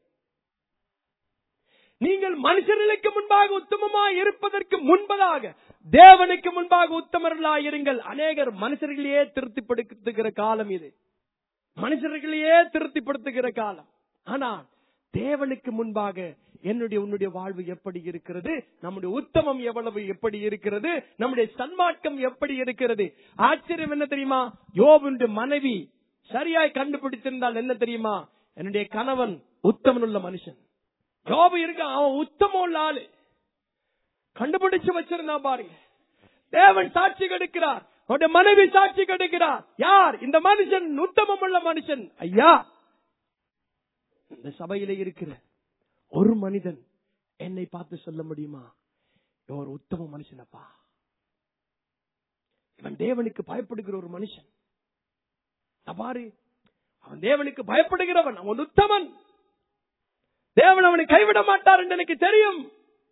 நீங்கள் மனுஷர்களுக்கு முன்பாக உத்தமமாய் இருப்பதற்கு முன்பதாக தேவனுக்கு முன்பாக உத்தமர்களாய் இருங்கள் அநேகர் மனுஷர்களையே திருப்திப்படுத்துகிற காலம் இது மனுஷர்களையே திருப்திப்படுத்துகிற காலம் ஆனால் தேவனுக்கு முன்பாக என்னுடைய உன்னுடைய வாழ்வு எப்படி இருக்கிறது நம்முடைய உத்தமம் எவ்வளவு எப்படி இருக்கிறது நம்முடைய சன்மார்க்கம் எப்படி இருக்கிறது ஆச்சரியம் என்ன தெரியுமா யோபுடைய மனைவி சரியாய் கண்டுபிடித்திருந்தால் என்ன தெரியுமா என்னுடைய கணவன் உத்தமன் உள்ள மனுஷன் யோபு இருக்க அவன் உத்தமம் உள்ள ஆளு கண்டுபிடிச்சு வச்சிருந்தான் பாருங்க தேவன் சாட்சி கெடுக்கிறார் அவருடைய மனைவி சாட்சி கெடுக்கிறார் யார் இந்த மனுஷன் உத்தமம் உள்ள மனுஷன் ஐயா இந்த சபையில இருக்கிற ஒரு மனிதன் என்னை பார்த்து சொல்ல முடியுமா இவன் ஒரு உத்தம மனுஷனப்பா இவன் தேவனுக்கு பயப்படுகிற ஒரு மனுஷன் இத பாரு அவன் தேவனுக்கு பயப்படுகிறவன் அவன் உத்தமன் தேவன் அவனை கைவிட மாட்டார் என்று எனக்கு தெரியும்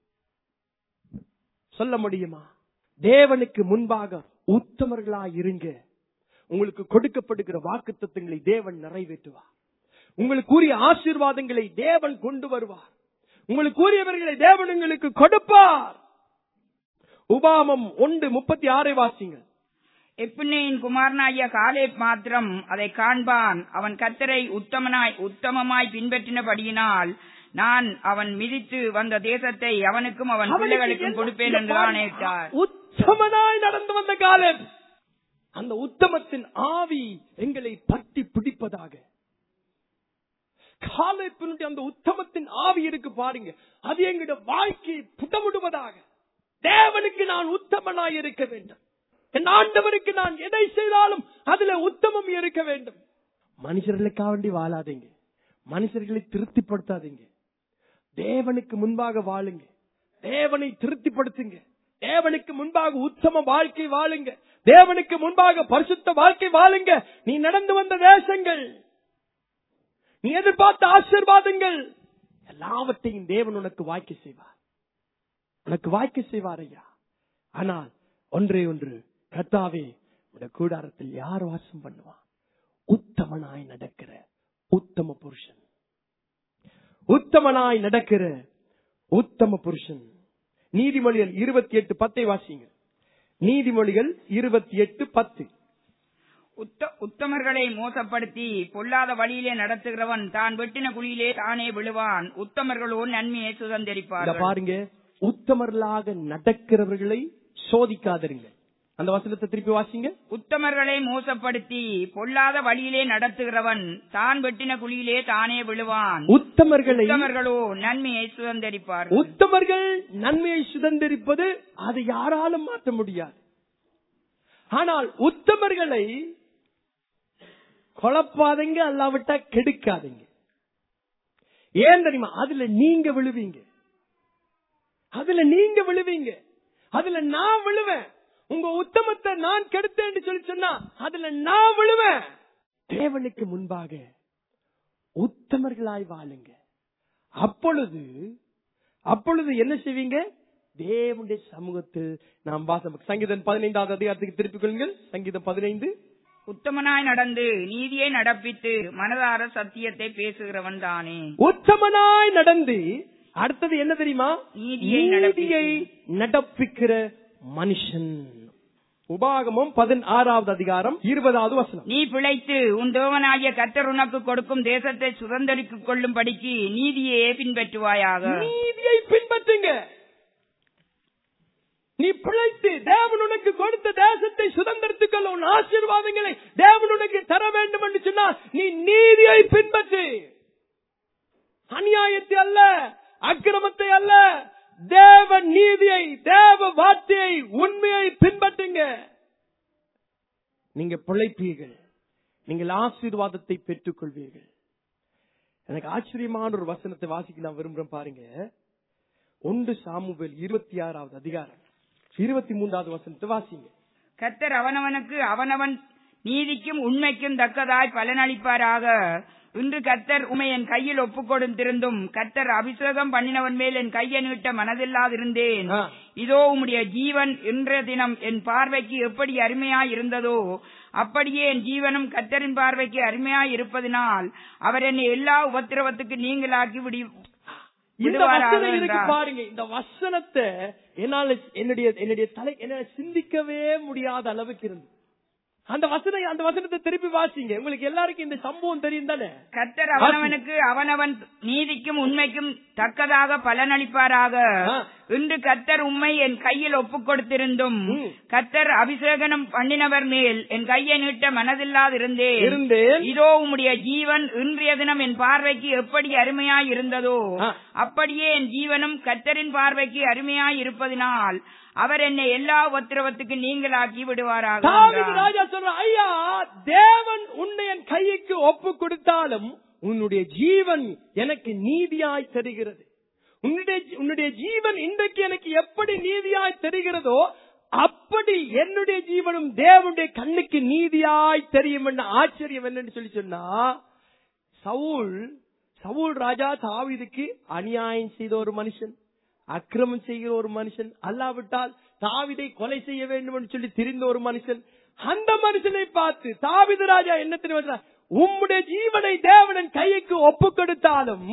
சொல்ல முடியுமா தேவனுக்கு முன்பாக உத்தமர்களாய் இருங்க உங்களுக்கு கொடுக்கப்படுகிற வாக்குத்தத்தங்களை தேவன் நிறைவேற்றுவார் உங்களுக்கு கூறிய ஆசீர்வாதங்களை தேவன் கொண்டு வருவார் உங்களுக்கு கூறியவர்களை தேவன் உங்களுக்கு கொடுப்பார் உபாமம் ஒன்று முப்பத்தி ஆறை வாசிங்கள் எப்புன்னேயின் குமாரனாகிய காலேப் மாத்திரம் அதை காண்பான் அவன் கத்தரை உத்தமனாய் உத்தமமாய் பின்பற்றினபடியினால் நான் அவன் மிதித்து வந்த தேசத்தை அவனுக்கும் அவன் பிள்ளைகளுக்கும் கொடுப்பேன் என்று ஆணையிட்டார் உத்தமனாய் நடந்து வந்த காலம் அந்த உத்தமத்தின் ஆவி எங்களை பற்றி பிடிப்பதாக காலைப்பினுடைய அந்த உத்தமத்தின் ஆவி இருக்கு பாருங்க அது எங்களுடைய வாழ்க்கையை புடமுடுவதாக தேவனுக்கு நான் உத்தமனாய் இருக்க வேண்டும் என் ஆண்டவருக்கு நான் எதை செய்தாலும் அதுல உத்தமம் இருக்க வேண்டும் மனுஷர்களுக்காக வேண்டி வாழாதீங்க மனுஷர்களை திருப்திப்படுத்தாதீங்க தேவனுக்கு முன்பாக வாழுங்க தேவனை திருப்திப்படுத்துங்க தேவனுக்கு முன்பாக உத்தம வாழ்க்கை வாழுங்க தேவனுக்கு முன்பாக பரிசுத்த வாழ்க்கை வாழுங்க நீ நடந்து வந்த தேசங்கள் நீ எதிர்பார்த்த ஆசீர்வாதங்கள் எல்லாவற்றையும் தேவன் உனக்கு வாய்க்க செய்வார் உனக்கு வாய்க்க செய்வார் ஐயா ஆனால் ஒன்றே ஒன்று கர்த்தாவே உடைய கூடாரத்தில் யார் வாசம் பண்ணுவான் உத்தமனாய் நடக்கிற உத்தம புருஷன் உத்தமனாய் நடக்கிற உத்தம புருஷன் நீதிமொழிகள் இருபத்தி எட்டு பத்தை வாசிங்க நீதிமொழிகள் இருபத்தி எட்டு பத்து உத்த- உத்தமர்களை மோசப்படுத்தி பொல்லாத வழியிலே நடத்துகிறவன் தான் வெட்டின குழியிலே தானே விழுவான் உத்தமர்களோ நன்மையை இத சுதந்திரிப்பார்கள் பாருங்க உத்தமர்களாக நடக்கிறவர்களை சோதிக்காதிருங்க அந்த வசனத்தை திருப்பி வாசிங்க உத்தமர்களை மோசப்படுத்தி பொல்லாத வழியிலே நடத்துகிறவன் தான் வெட்டின குழியிலே தானே விழுவான் உத்தமர்களை உத்தமர்களோ நன்மையை சுதந்தரிப்பார்கள் உத்தமர்கள் நன்மையை சுதந்திரிப்பது அதை யாராலும் மாற்ற முடியாது ஆனால் உத்தமர்களை குழப்பாதீங்க அல்லாவிட்டா கெடுக்காதீங்க ஏன் தெரியுமா அதுல நீங்க விழுவீங்க அதுல நீங்க விழுவீங்க அதுல நான் விழுவேன் உங்க உத்தமத்தை நான் கெடுத்தேன்னு சொல்லி சொன்னா அதுல நான் விழுவேன் தேவனுக்கு முன்பாக உத்தமர்களாய் வாழுங்க அப்பொழுது அப்பொழுது என்ன செய்வீங்க தேவனுடைய சமூகத்தில் நாம் வாசம் சங்கீதம் பதினைந்தாவது அதிகாரத்துக்கு திருப்பிக் கொள்ளுங்கள் சங்கீதம் பதினைந்து உத்தமனாய் நடந்து நீதியை நடப்பித்து மனதார சத்தியத்தை பேசுகிறவன் தானே உத்தமனாய் நடந்து அடுத்தது என்ன தெரியுமா நீதியை நீதியை நடப்பிக்கிற மனுஷன் உபாகமம் பதினாறாவது அதிகாரம் இருபதாவது வசனம் நீ பிழைத்து உன் தேவனாகிய கர்த்தர் உனக்கு கொடுக்கும் தேசத்தை சுதந்திரித்துக் கொள்ளும்படிக்கு நீதியே பின்பற்றுவாயாக நீதியை பின்பற்றுங்க நீ பிழைத்து தேவன் உனக்கு கொடுத்த தேசத்தை சுதந்திரத்துக் கொள்ள உன் ஆசீர்வாதங்களை தேவன் உனக்கு தர வேண்டும் என்று சொன்னால் நீ நீதியை பின்பற்று அநியாயத்தை அல்ல அக்கிரமத்தை அல்ல தேவ நீதியை தேவ வார்த்தையை உண்மையை பின்பற்றுங்க நீங்க பிழைப்பீர்கள் நீங்கள் ஆசீர்வாதத்தை பெற்றுக் கொள்வீர்கள் எனக்கு ஆச்சரியமான ஒரு வசனத்தை வாசிக்க நான் விரும்புறேன் பாருங்க ஒன்று சாமுவேல் இருபத்தி ஆறாவது அதிகாரம் இருபத்தி மூன்றாவது வசனத்தை வாசிங்க கர்த்தர் அவனவனுக்கு அவனவன் நீதிக்கும் உண்மைக்கும் தக்கதாய் பலனளிப்பாராக இன்று கர்த்தர் உமை என் கையில் ஒப்புக் கொடுத்திருந்தும் கர்த்தர் அபிஷேகம் பண்ணினவன் மேல் என் கையை நீட்ட மனதில்லாதிருந்தேன் ஆ. இதோ உம்முடைய ஜீவன் இன்றைய தினம் என் பார்வைக்கு எப்படி அருமையாய் இருந்ததோ அப்படியே என் ஜீவனும் கர்த்தரின் பார்வைக்கு அருமையாய் இருப்பதினால் அவர் என்னை எல்லா உபத்திரவத்துக்கு நீங்களாக்கி விடி இந்த விடுவாராக வசனம் இருக்கு என்றார். பாருங்க இந்த வசனத்தை என்னால என்னுடைய என்னுடைய தலை என்னால சிந்திக்கவே முடியாத அளவுக்கு இருந்து அந்த வசனம் அந்த வசனத்தை திருப்பி வாசிங்க உங்களுக்கு எல்லாருக்கும் இந்த சம்பவம் தெரியும் தானே கர்த்தர் அவனவனுக்கு அவனவன் நீதிக்கும் உண்மைக்கும் தக்கதாக பலனளிப்பாராக ஆ. இன்று கர்த்தர் உண்மை என் கையில் ஒப்புக் கொடுத்திருந்தும் ம். கர்த்தர் அபிஷேகனம் பண்ணினவர் மேல் என் கையை நீட்ட மனதில்லாதிருந்தேன் இருந்தேன் இதோ உம்முடைய ஜீவன் இன்றைய தினம் என் பார்வைக்கு எப்படி அருமையாய் இருந்ததோ ஆ. அப்படியே என் ஜீவனும் கர்த்தரின் பார்வைக்கு அருமையாய் இருப்பதினால் அவர் என்னை எல்லா உபத்திரவத்துக்கு நீங்களாக்கி விடுவாராக தாவீது என்றார். ராஜா சொல்ற ஐயா தேவன் உன்னை என் கைக்கு ஒப்பு கொடுத்தாலும் உன்னுடைய ஜீவன் எனக்கு நீதியாய் தெரிகிறது உன்னுடைய உன்னுடைய ஜீவன் இன்றைக்கு எனக்கு எப்படி நீதியாய் தெரிகிறதோ அப்படி என்னுடைய ஜீவனும் தேவனுடைய கண்ணுக்கு நீதியாய் தெரியும் என்ன ஆச்சரியம் என்னன்னு சொல்லி சொன்னா சவுல் சவுல் ராஜா தாவீதுக்கு அநியாயம் செய்த ஒரு மனுஷன் அக்கிரமம் செய்கிற ஒரு மனுஷன் அல்லாவிட்டால் தாவிதை கொலை செய்ய வேண்டும் என்று சொல்லி திரிந்த ஒரு மனுஷன் அந்த மனுஷனை பார்த்து தாவிது ராஜா என்ன தெரியும் உம்முடைய ஜீவனை தேவனின் கைக்கு ஒப்பு கொடுத்தாலும்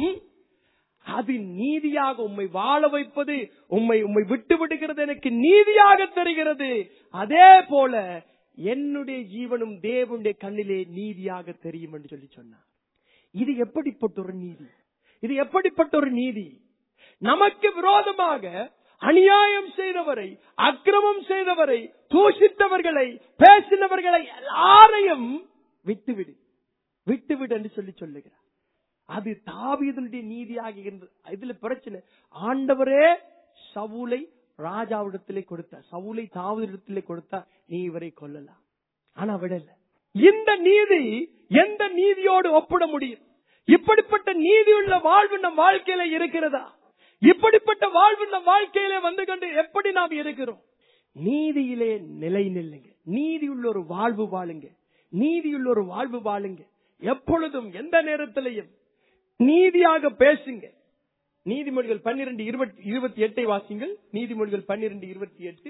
அது நீதியாக உம்மை வாழ வைப்பது உம்மை உம்மை விட்டு விடுகிறது எனக்கு நீதியாக தெரிகிறது அதே போல என்னுடைய ஜீவனும் தேவனுடைய கண்ணிலே நீதியாக தெரியும் என்று சொல்லி சொன்னார் இது எப்படிப்பட்ட ஒரு நீதி இது எப்படிப்பட்ட ஒரு நீதி நமக்கு விரோதமாக அநியாயம் செய்தவரை அக்கிரமம் செய்தவரை தூஷித்தவர்களை பேசினவர்களை எல்லாரையும் விட்டுவிடு விட்டுவிடு என்று சொல்லி சொல்லுகிறார் அது தாவீதனுடைய நீதியாக இருந்தது இதுல பிரச்சனை ஆண்டவரே சவுலை ராஜாவிடத்திலே கொடுத்தார் சவுலை தாவீதிடத்திலே கொடுத்தார் நீ இவரை கொல்லலாம் ஆனா விடல இந்த நீதி எந்த நீதியோடு ஒப்பிட முடியும் இப்படிப்பட்ட நீதியுள்ள வாழ்வு நம் வாழ்க்கையில இருக்கிறதா இப்படிப்பட்ட வாழ்வு நம் வாழ்க்கையில வந்து கொண்டு எப்படி நாம் இருக்கிறோம் நீதியிலே நிலை நில்லுங்க நீதியுள்ள ஒரு வாழ்வு வாழுங்க நீதியுள்ள ஒரு வாழ்வு வாழுங்க எப்பொழுதும் எந்த நேரத்திலையும் நீதியாக பேசுங்க நீதிமொழிகள் பன்னிரண்டு இருபத்தி இருபத்தி எட்டை வாசிங்கள் நீதிமொழிகள் பன்னிரண்டு இருபத்தி எட்டு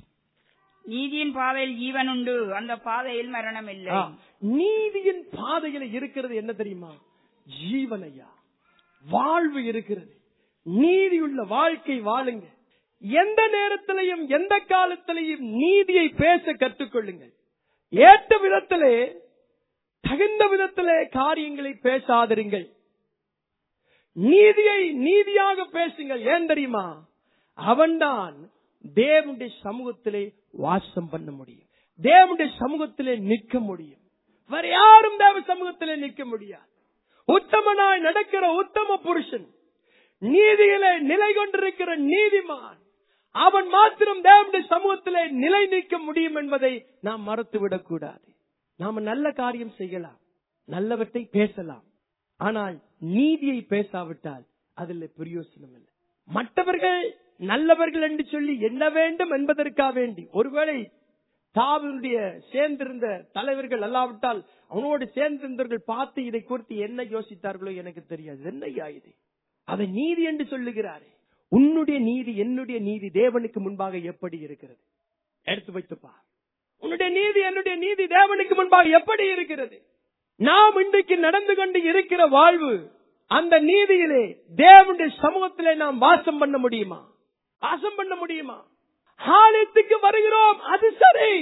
நீதியின் பாதையில் ஜீவன் உண்டு அந்த பாதையில் மரணம் இல்லை ஆ, நீதியின் பாதையில இருக்கிறது என்ன தெரியுமா ஜீவனையா வாழ்வு இருக்கிறது நீதியுள்ள வாழ்க்கை வாழுங்க எந்த நேரத்திலையும் எந்த காலத்திலையும் நீதியை பேச கற்றுக்கொள்ளுங்கள் ஏற்ற விதத்திலே தகுந்த விதத்திலே காரியங்களை பேசாதிருங்கள் நீதியை நீதியாக பேசுங்கள் ஏன் தெரியுமா அவன்தான் தேவனுடைய சமூகத்திலே வாசம் பண்ண முடியும் தேவனுடைய சமூகத்திலே நிற்க முடியும் வேற யாரும் தேவ சமூகத்திலே நிற்க முடியாது உத்தமனாய் நடக்கிற உத்தம புருஷன் நீதியிலே நிலை கொண்டிருக்கிற நீதிமான் அவன் மாத்திரம் தேவனுடைய சமூகத்திலே நிலை நிற்க முடியும் என்பதை நாம் மறத்துவிடக் கூடாது நாம நல்ல காரியம் செய்யலாம் நல்லவற்றை பேசலாம் ஆனால் நீதியை பேசாவிட்டால் அதில் பிரயோசனம் இல்லை மற்றவர்கள் நல்லவர்கள் என்று சொல்லி என்ன வேண்டும் என்பதற்காக வேண்டி ஒருவேளை தாவினுடைய சேர்ந்திருந்த தலைவர்கள் அல்லாவிட்டால் அவனோடு சேர்ந்திருந்தவர்கள் பார்த்து இதை குறித்து என்ன யோசித்தார்களோ எனக்கு தெரியாது என்னையா இது அதை நீதி என்று சொல்லுகிறாரே உன்னுடைய நீதி என்னுடைய நீதி தேவனுக்கு முன்பாக எப்படி இருக்கிறது எடுத்து வைத்துப்பா உன்னுடைய நீதி என்னுடைய நீதி தேவனுக்கு முன்பாக எப்படி இருக்கிறது நாம் இன்றைக்கு நடந்து கொண்டு இருக்கிற வாழ்வு அந்த நீதியிலே தேவனுடைய சமூகத்திலே நாம் வாசம் பண்ண முடியுமா வாசம் பண்ண முடியுமா ஆலயத்துக்கு வருகிறோம் அது சரி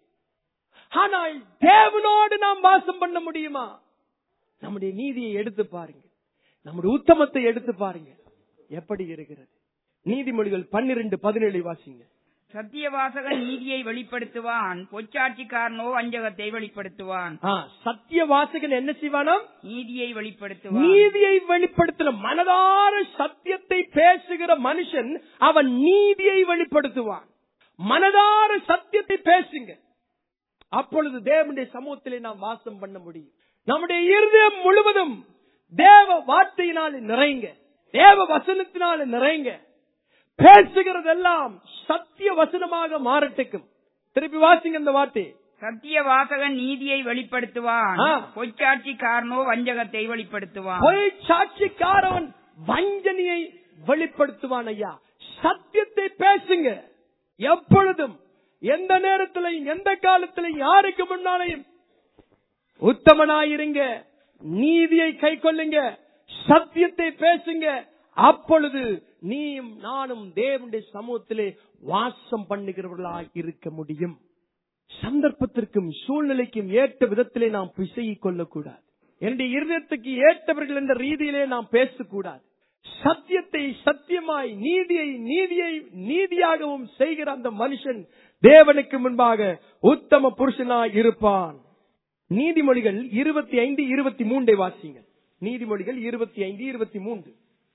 ஆனால் தேவனோடு நாம் வாசம் பண்ண முடியுமா நம்முடைய நீதியை எடுத்து பாருங்க நம்முடைய உத்தமத்தை எடுத்து பாருங்க எப்படி இருக்கிறது நீதிமொழிகள் பன்னிரண்டு பதினேழு வாசிங்க சத்தியவாசகன் நீதியை வெளிப்படுத்துவான் பொச்சாட்சிக்காரனோ வஞ்சகத்தை வெளிப்படுத்துவான் ஆ, சத்திய வாசகன் என்ன செய்வானாம் நீதியை வெளிப்படுத்துவான் நீதியை வெளிப்படுத்துற மனதார சத்தியத்தை பேசுகிற மனுஷன் அவன் நீதியை வெளிப்படுத்துவான் மனதார சத்தியத்தை பேசுங்க அப்பொழுது தேவனுடைய சமூகத்திலே நாம் வாசம் பண்ண முடியும் நம்முடைய இருதயம் முழுவதும் தேவ வார்த்தையினால நிறைங்க தேவ வசனத்தினால நிறைங்க பேசுகிறதெல்லாம் சத்திய வசனமாக மாறட்டுக்கும் திருப்பி வாசிங்க இந்த வார்த்தை சத்தியவாசகன் நீதியை வெளிப்படுத்துவான் ஆ. பொச்சாட்சிக்காரனோ வஞ்சகத்தை வெளிப்படுத்துவான் பொய் சாட்சிக்காரவன் வஞ்சனையை வெளிப்படுத்துவான் ஐயா சத்தியத்தை பேசுங்க எப்பொழுதும் எந்த நேரத்திலையும் எந்த காலத்திலையும் யாருக்கு முன்னாலையும் உத்தமனாயிருங்க நீதியை கை கொள்ளுங்க சத்தியத்தை பேசுங்க அப்பொழுது நீயும் நானும் தேவனுடைய சமூகத்திலே வாசம் பண்ணுகிறவர்களாய் இருக்க முடியும் சந்தர்ப்பத்திற்கும் சூழ்நிலைக்கும் ஏற்ற விதத்திலே நாம் பிசையிக் கொள்ளக்கூடாது என்னுடைய இருதயத்துக்கு ஏற்றவர்கள் என்ற ரீதியிலே நாம் பேசக்கூடாது சத்தியத்தை சத்தியமாய் நீதியை நீதியை நீதியாகவும் செய்கிற அந்த மனுஷன் தேவனுக்கு முன்பாக உத்தம புருஷனாய் இருப்பான் நீதிமொழிகள் இருபத்தி ஐந்து இருபத்தி மூன்றை வாசிங்கள் நீதிமொழிகள் இருபத்தி ஐந்து இருபத்தி மூன்று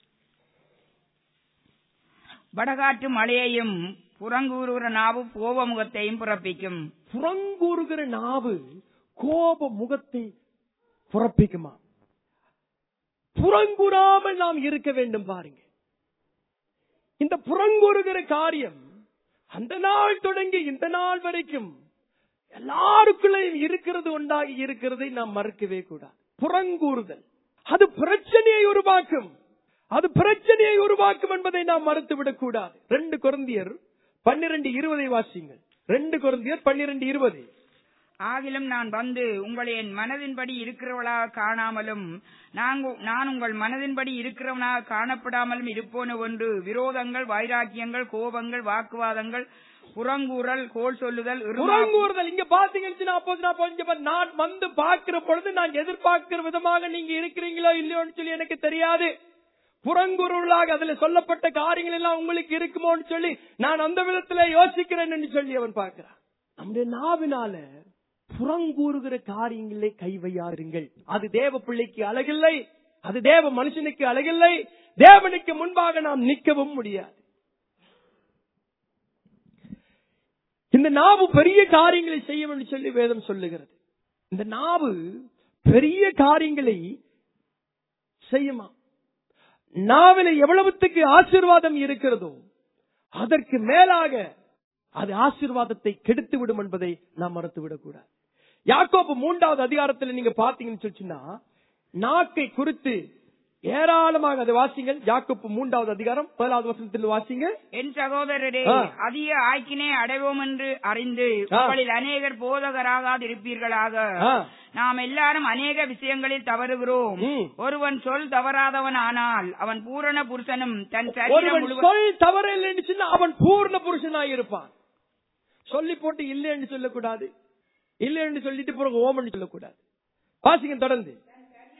வடகாற்று மழையையும் புறங்கூறுகிற நாவு கோப முகத்தையும் பிறப்பிக்கும் புறங்கூறுகிற நாவு கோப முகத்தை புறப்பிக்குமா புறங்கூறாமல் நாம் இருக்க வேண்டும் பாருங்க இந்த புறங்கூறுகிற காரியம் அந்த நாள் தொடங்கி இந்த நாள் வரைக்கும் எல்லாருக்குள்ளேயும் இருக்கிறது உண்டாகி இருக்கிறதை நாம் மறுக்கவே கூடாது புறங்கூறுதல் அது பிரச்சனையை உருவாக்கும் அது பிரச்சனையை உருவாக்கும் என்பதை நாம் மறுத்துவிடக் கூடாது ரெண்டு குழந்தையர் பன்னிரண்டு இருபதை வாசிங்கள் ரெண்டு குழந்தையர் பன்னிரண்டு இருபது ஆகிலும் நான் வந்து உங்களை என் மனதின்படி இருக்கிறவளாக காணாமலும் நாங்க- நான் உங்கள் மனதின்படி இருக்கிறவனாக காணப்படாமலும் இருப்போன ஒன்று விரோதங்கள் வைராக்கியங்கள் கோபங்கள் வாக்குவாதங்கள் புறங்கூறல் கோல் சொல்லுதல் இருமாப்பு- புறங்கூறுதல் இங்க பாத்தீங்கன்னா அப்போது நான் கொஞ்சம் பாரு, நான் வந்து பார்க்கிற பொழுது நான் எதிர்பார்க்கிற விதமாக நீங்க இருக்கிறீங்களோ இல்லையோன்னு சொல்லி எனக்கு தெரியாது புறங்குருளாக அதுல சொல்லப்பட்ட காரியங்கள் எல்லாம் உங்களுக்கு இருக்குமோன்னு சொல்லி நான் அந்த விதத்துல யோசிக்கிறேன் என்று சொல்லி அவன் பார்க்கிறான் நம்முடைய நாவினால புறங்கூறுகிற காரியங்களே கை வையாருங்கள் அது தேவ பிள்ளைக்கு அழகில்லை அது தேவ மனுஷனுக்கு அழகில்லை தேவனுக்கு முன்பாக நாம் நிற்கவும் முடியாது இந்த நாவு பெரிய காரியங்களை செய்யும் என்று சொல்லி வேதம் சொல்லுகிறது இந்த நாவு பெரிய காரியங்களை செய்யுமா நாவில எவ்வளவுத்துக்கு ஆசீர்வாதம் இருக்கிறதோ அதற்கு மேலாக அது ஆசீர்வாதத்தை கெடுத்து விடும் என்பதை நாம் மறந்துவிடக் கூடாது யாக்கோப்பு மூன்றாவது அதிகாரத்தில் நீங்க பாத்தீங்கன்னு சொல்லிச்சுன்னா நாக்கை குறித்து ஏராளமாக அதை வாசிங்கள் யாக்கோப்பு மூன்றாவது அதிகாரம் முதலாவது வசனத்தில் வாசிங்க என் சகோதரரே ஆ. அதிக ஆய்க்கினே அடைவோம் என்று அறிந்து ஆ. உங்களில் அநேகர் போதகராகாதிருப்பீர்களாக ஆ. நாம் எல்லாரும் அநேக விஷயங்களில் தவறுகிறோம் ம். ஒருவன் சொல் தவறாதவன் ஆனால் அவன் பூரண புருஷனும் தன் சரீரம் ஒருவன் முழுவதும் சொல் தவறு இல்லைன்னு சொன்னா அவன் பூர்ண புருஷனாய் இருப்பான் சொல்லி போட்டு இல்லைன்னு சொல்லக்கூடாது இல்லைன்னு சொல்லிட்டு பிறகு ஓமன்னு சொல்லக்கூடாது வாசிங்க தொடர்ந்து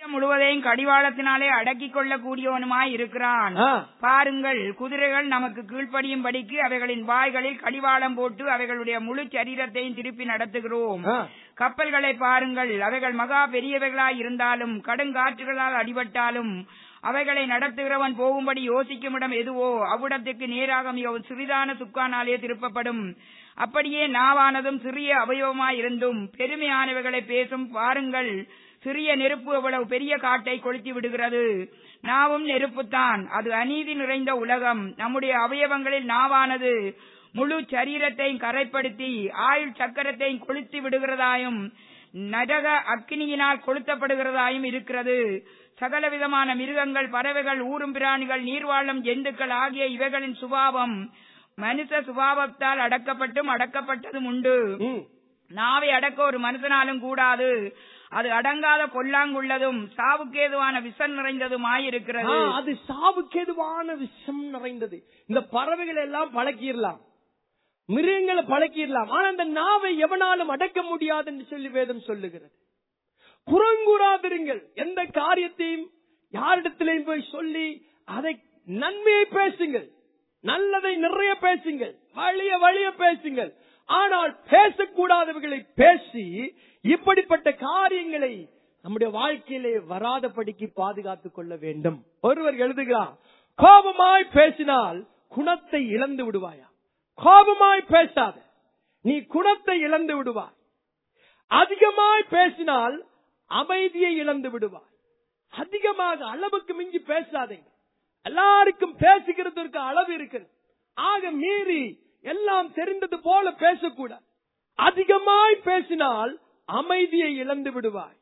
முழுவதையும் கடிவாளத்தினாலே அடக்கிக் கொள்ளக்கூடியவனுமாய் இருக்கிறான் ஆ. பாருங்கள் குதிரைகள் நமக்கு கீழ்ப்படியும்படிக்கு அவைகளின் வாய்களில் கடிவாளம் போட்டு அவைகளுடைய முழு சரீரத்தையும் திருப்பி நடத்துகிறோம் ஆ. கப்பல்களை பாருங்கள் அவைகள் மகா பெரியவைகளாய் இருந்தாலும் கடுங்காற்றுகளால் அடிபட்டாலும் அவைகளை நடத்துகிறவன் போகும்படி யோசிக்கும் இடம் எதுவோ அவ்விடத்துக்கு நேராக மிகவும் சிறிதான சுக்கானாலே திருப்பப்படும் அப்படியே நாவானதும் சிறிய அவயவமாய் இருந்தும் பெருமையானவைகளை பேசும் பாருங்கள் சிறிய நெருப்பு அவ்வளவு பெரிய காட்டை கொளுத்தி விடுகிறது நாவும் நெருப்புத்தான் அது அநீதி நிறைந்த உலகம் நம்முடைய அவயவங்களில் நாவானது முழு சரீரத்தையும் கரைப்படுத்தி ஆயுள் சக்கரத்தையும் கொளுத்தி விடுகிறதாயும் நரக அக்கினியினால் கொளுத்தப்படுகிறதாயும் இருக்கிறது சகலவிதமான மிருகங்கள் பறவைகள் ஊரும் பிராணிகள் நீர்வாழும் ஜந்துக்கள் ஆகிய இவைகளின் சுபாவம் மனுஷ சுபாவத்தால் அடக்கப்பட்டும் அடக்கப்பட்டதும் உண்டு ம். நாவை அடக்க ஒரு மனுஷனாலும் கூடாது அது அடங்காத பொல்லாங்குள்ளதும் சாவுக்கேதுவான விஷம் நிறைந்ததுமாயிருக்கிறது ஆ, அது சாவுக்கேதுவான விஷம் நிறைந்தது இந்த பறவைகள் எல்லாம் பழக்கிடலாம் மிருகங்களை பழக்கிடலாம் ஆனா அந்த நாவை எவனாலும் அடக்க முடியாது என்று சொல்லி வேதம் சொல்லுகிறது புறங்கூறாதிருங்கள் எந்த காரியத்தையும் யாரிடத்திலையும் போய் சொல்லி அதை நன்மையை பேசுங்கள் நல்லதை நிறைய பேசுங்கள் வழிய வழிய பேசுங்கள் ஆனால் பேசக்கூடாதவர்களை பேசி இப்படிப்பட்ட காரியங்களை நம்முடைய வாழ்க்கையிலே வராதபடிக்கு பாதுகாத்துக் கொள்ள வேண்டும் ஒருவர் எழுதுகிறார் கோபமாய் பேசினால் குணத்தை இழந்து விடுவாயா கோபமாய் பேசாத நீ குணத்தை இழந்து விடுவாய் அதிகமாய் பேசினால் அமைதியை இழந்து விடுவாய் அதிகமாக அளவுக்கு மிஞ்சி பேசாதீங்க எல்லாருக்கும் பேசுகிறதற்கு அளவு இருக்கிறது ஆக மீறி எல்லாம் தெரிந்தது போல பேசக்கூடாது அதிகமாய் பேசினால் அமைதியை இழந்து விடுவாய்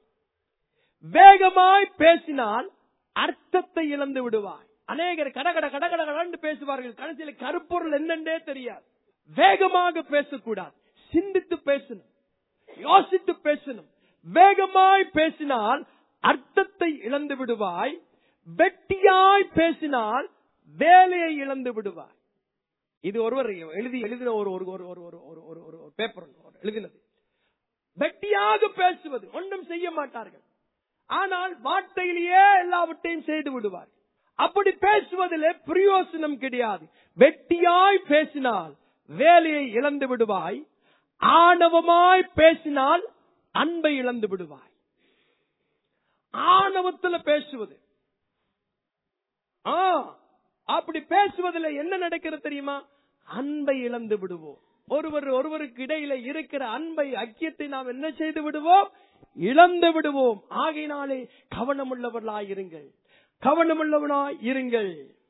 வேகமாய் பேசினால் அர்த்தத்தை இழந்து விடுவாய் அநேகர் கடகட கடகட கடன்னு பேசுவார்கள் கடைசியில் கருப்பொருள் என்னென்றே தெரியாது வேகமாக பேசக்கூடாது சிந்தித்து பேசணும் யோசித்து பேசணும் வேகமாய் பேசினால் அர்த்தத்தை இழந்து விடுவாய் வெட்டியாய் பேசினால் வேலையை இழந்து விடுவாய் இது ஒருவர் எழுதி எழுதின ஒரு ஒரு ஒரு ஒரு ஒரு ஒரு ஒரு ஒரு ஒரு பேப்பர் எழுதினது வெட்டியாக பேசுவது ஒன்றும் செய்ய மாட்டார்கள் ஆனால் வார்த்தையிலேயே எல்லாவற்றையும் செய்து விடுவார் அப்படி பேசுவதிலே பிரயோசனம் கிடையாது வெட்டியாய் பேசினால் வேலையை இழந்து விடுவாய் ஆணவமாய் பேசினால் அன்பை இழந்து விடுவாய் ஆணவத்துல பேசுவது ஆ அப்படி பேசுவதில் என்ன நடக்கிறது தெரியுமா அன்பை இழந்து விடுவோம் ஒருவர் ஒருவருக்கு இடையில இருக்கிற அன்பை ஐக்கியத்தை நாம் என்ன செய்து விடுவோம் இழந்து விடுவோம் ஆகையினாலே கவனமுள்ளவர்களாய் இருங்கள் கவனமுள்ளவனாய் இருங்கள்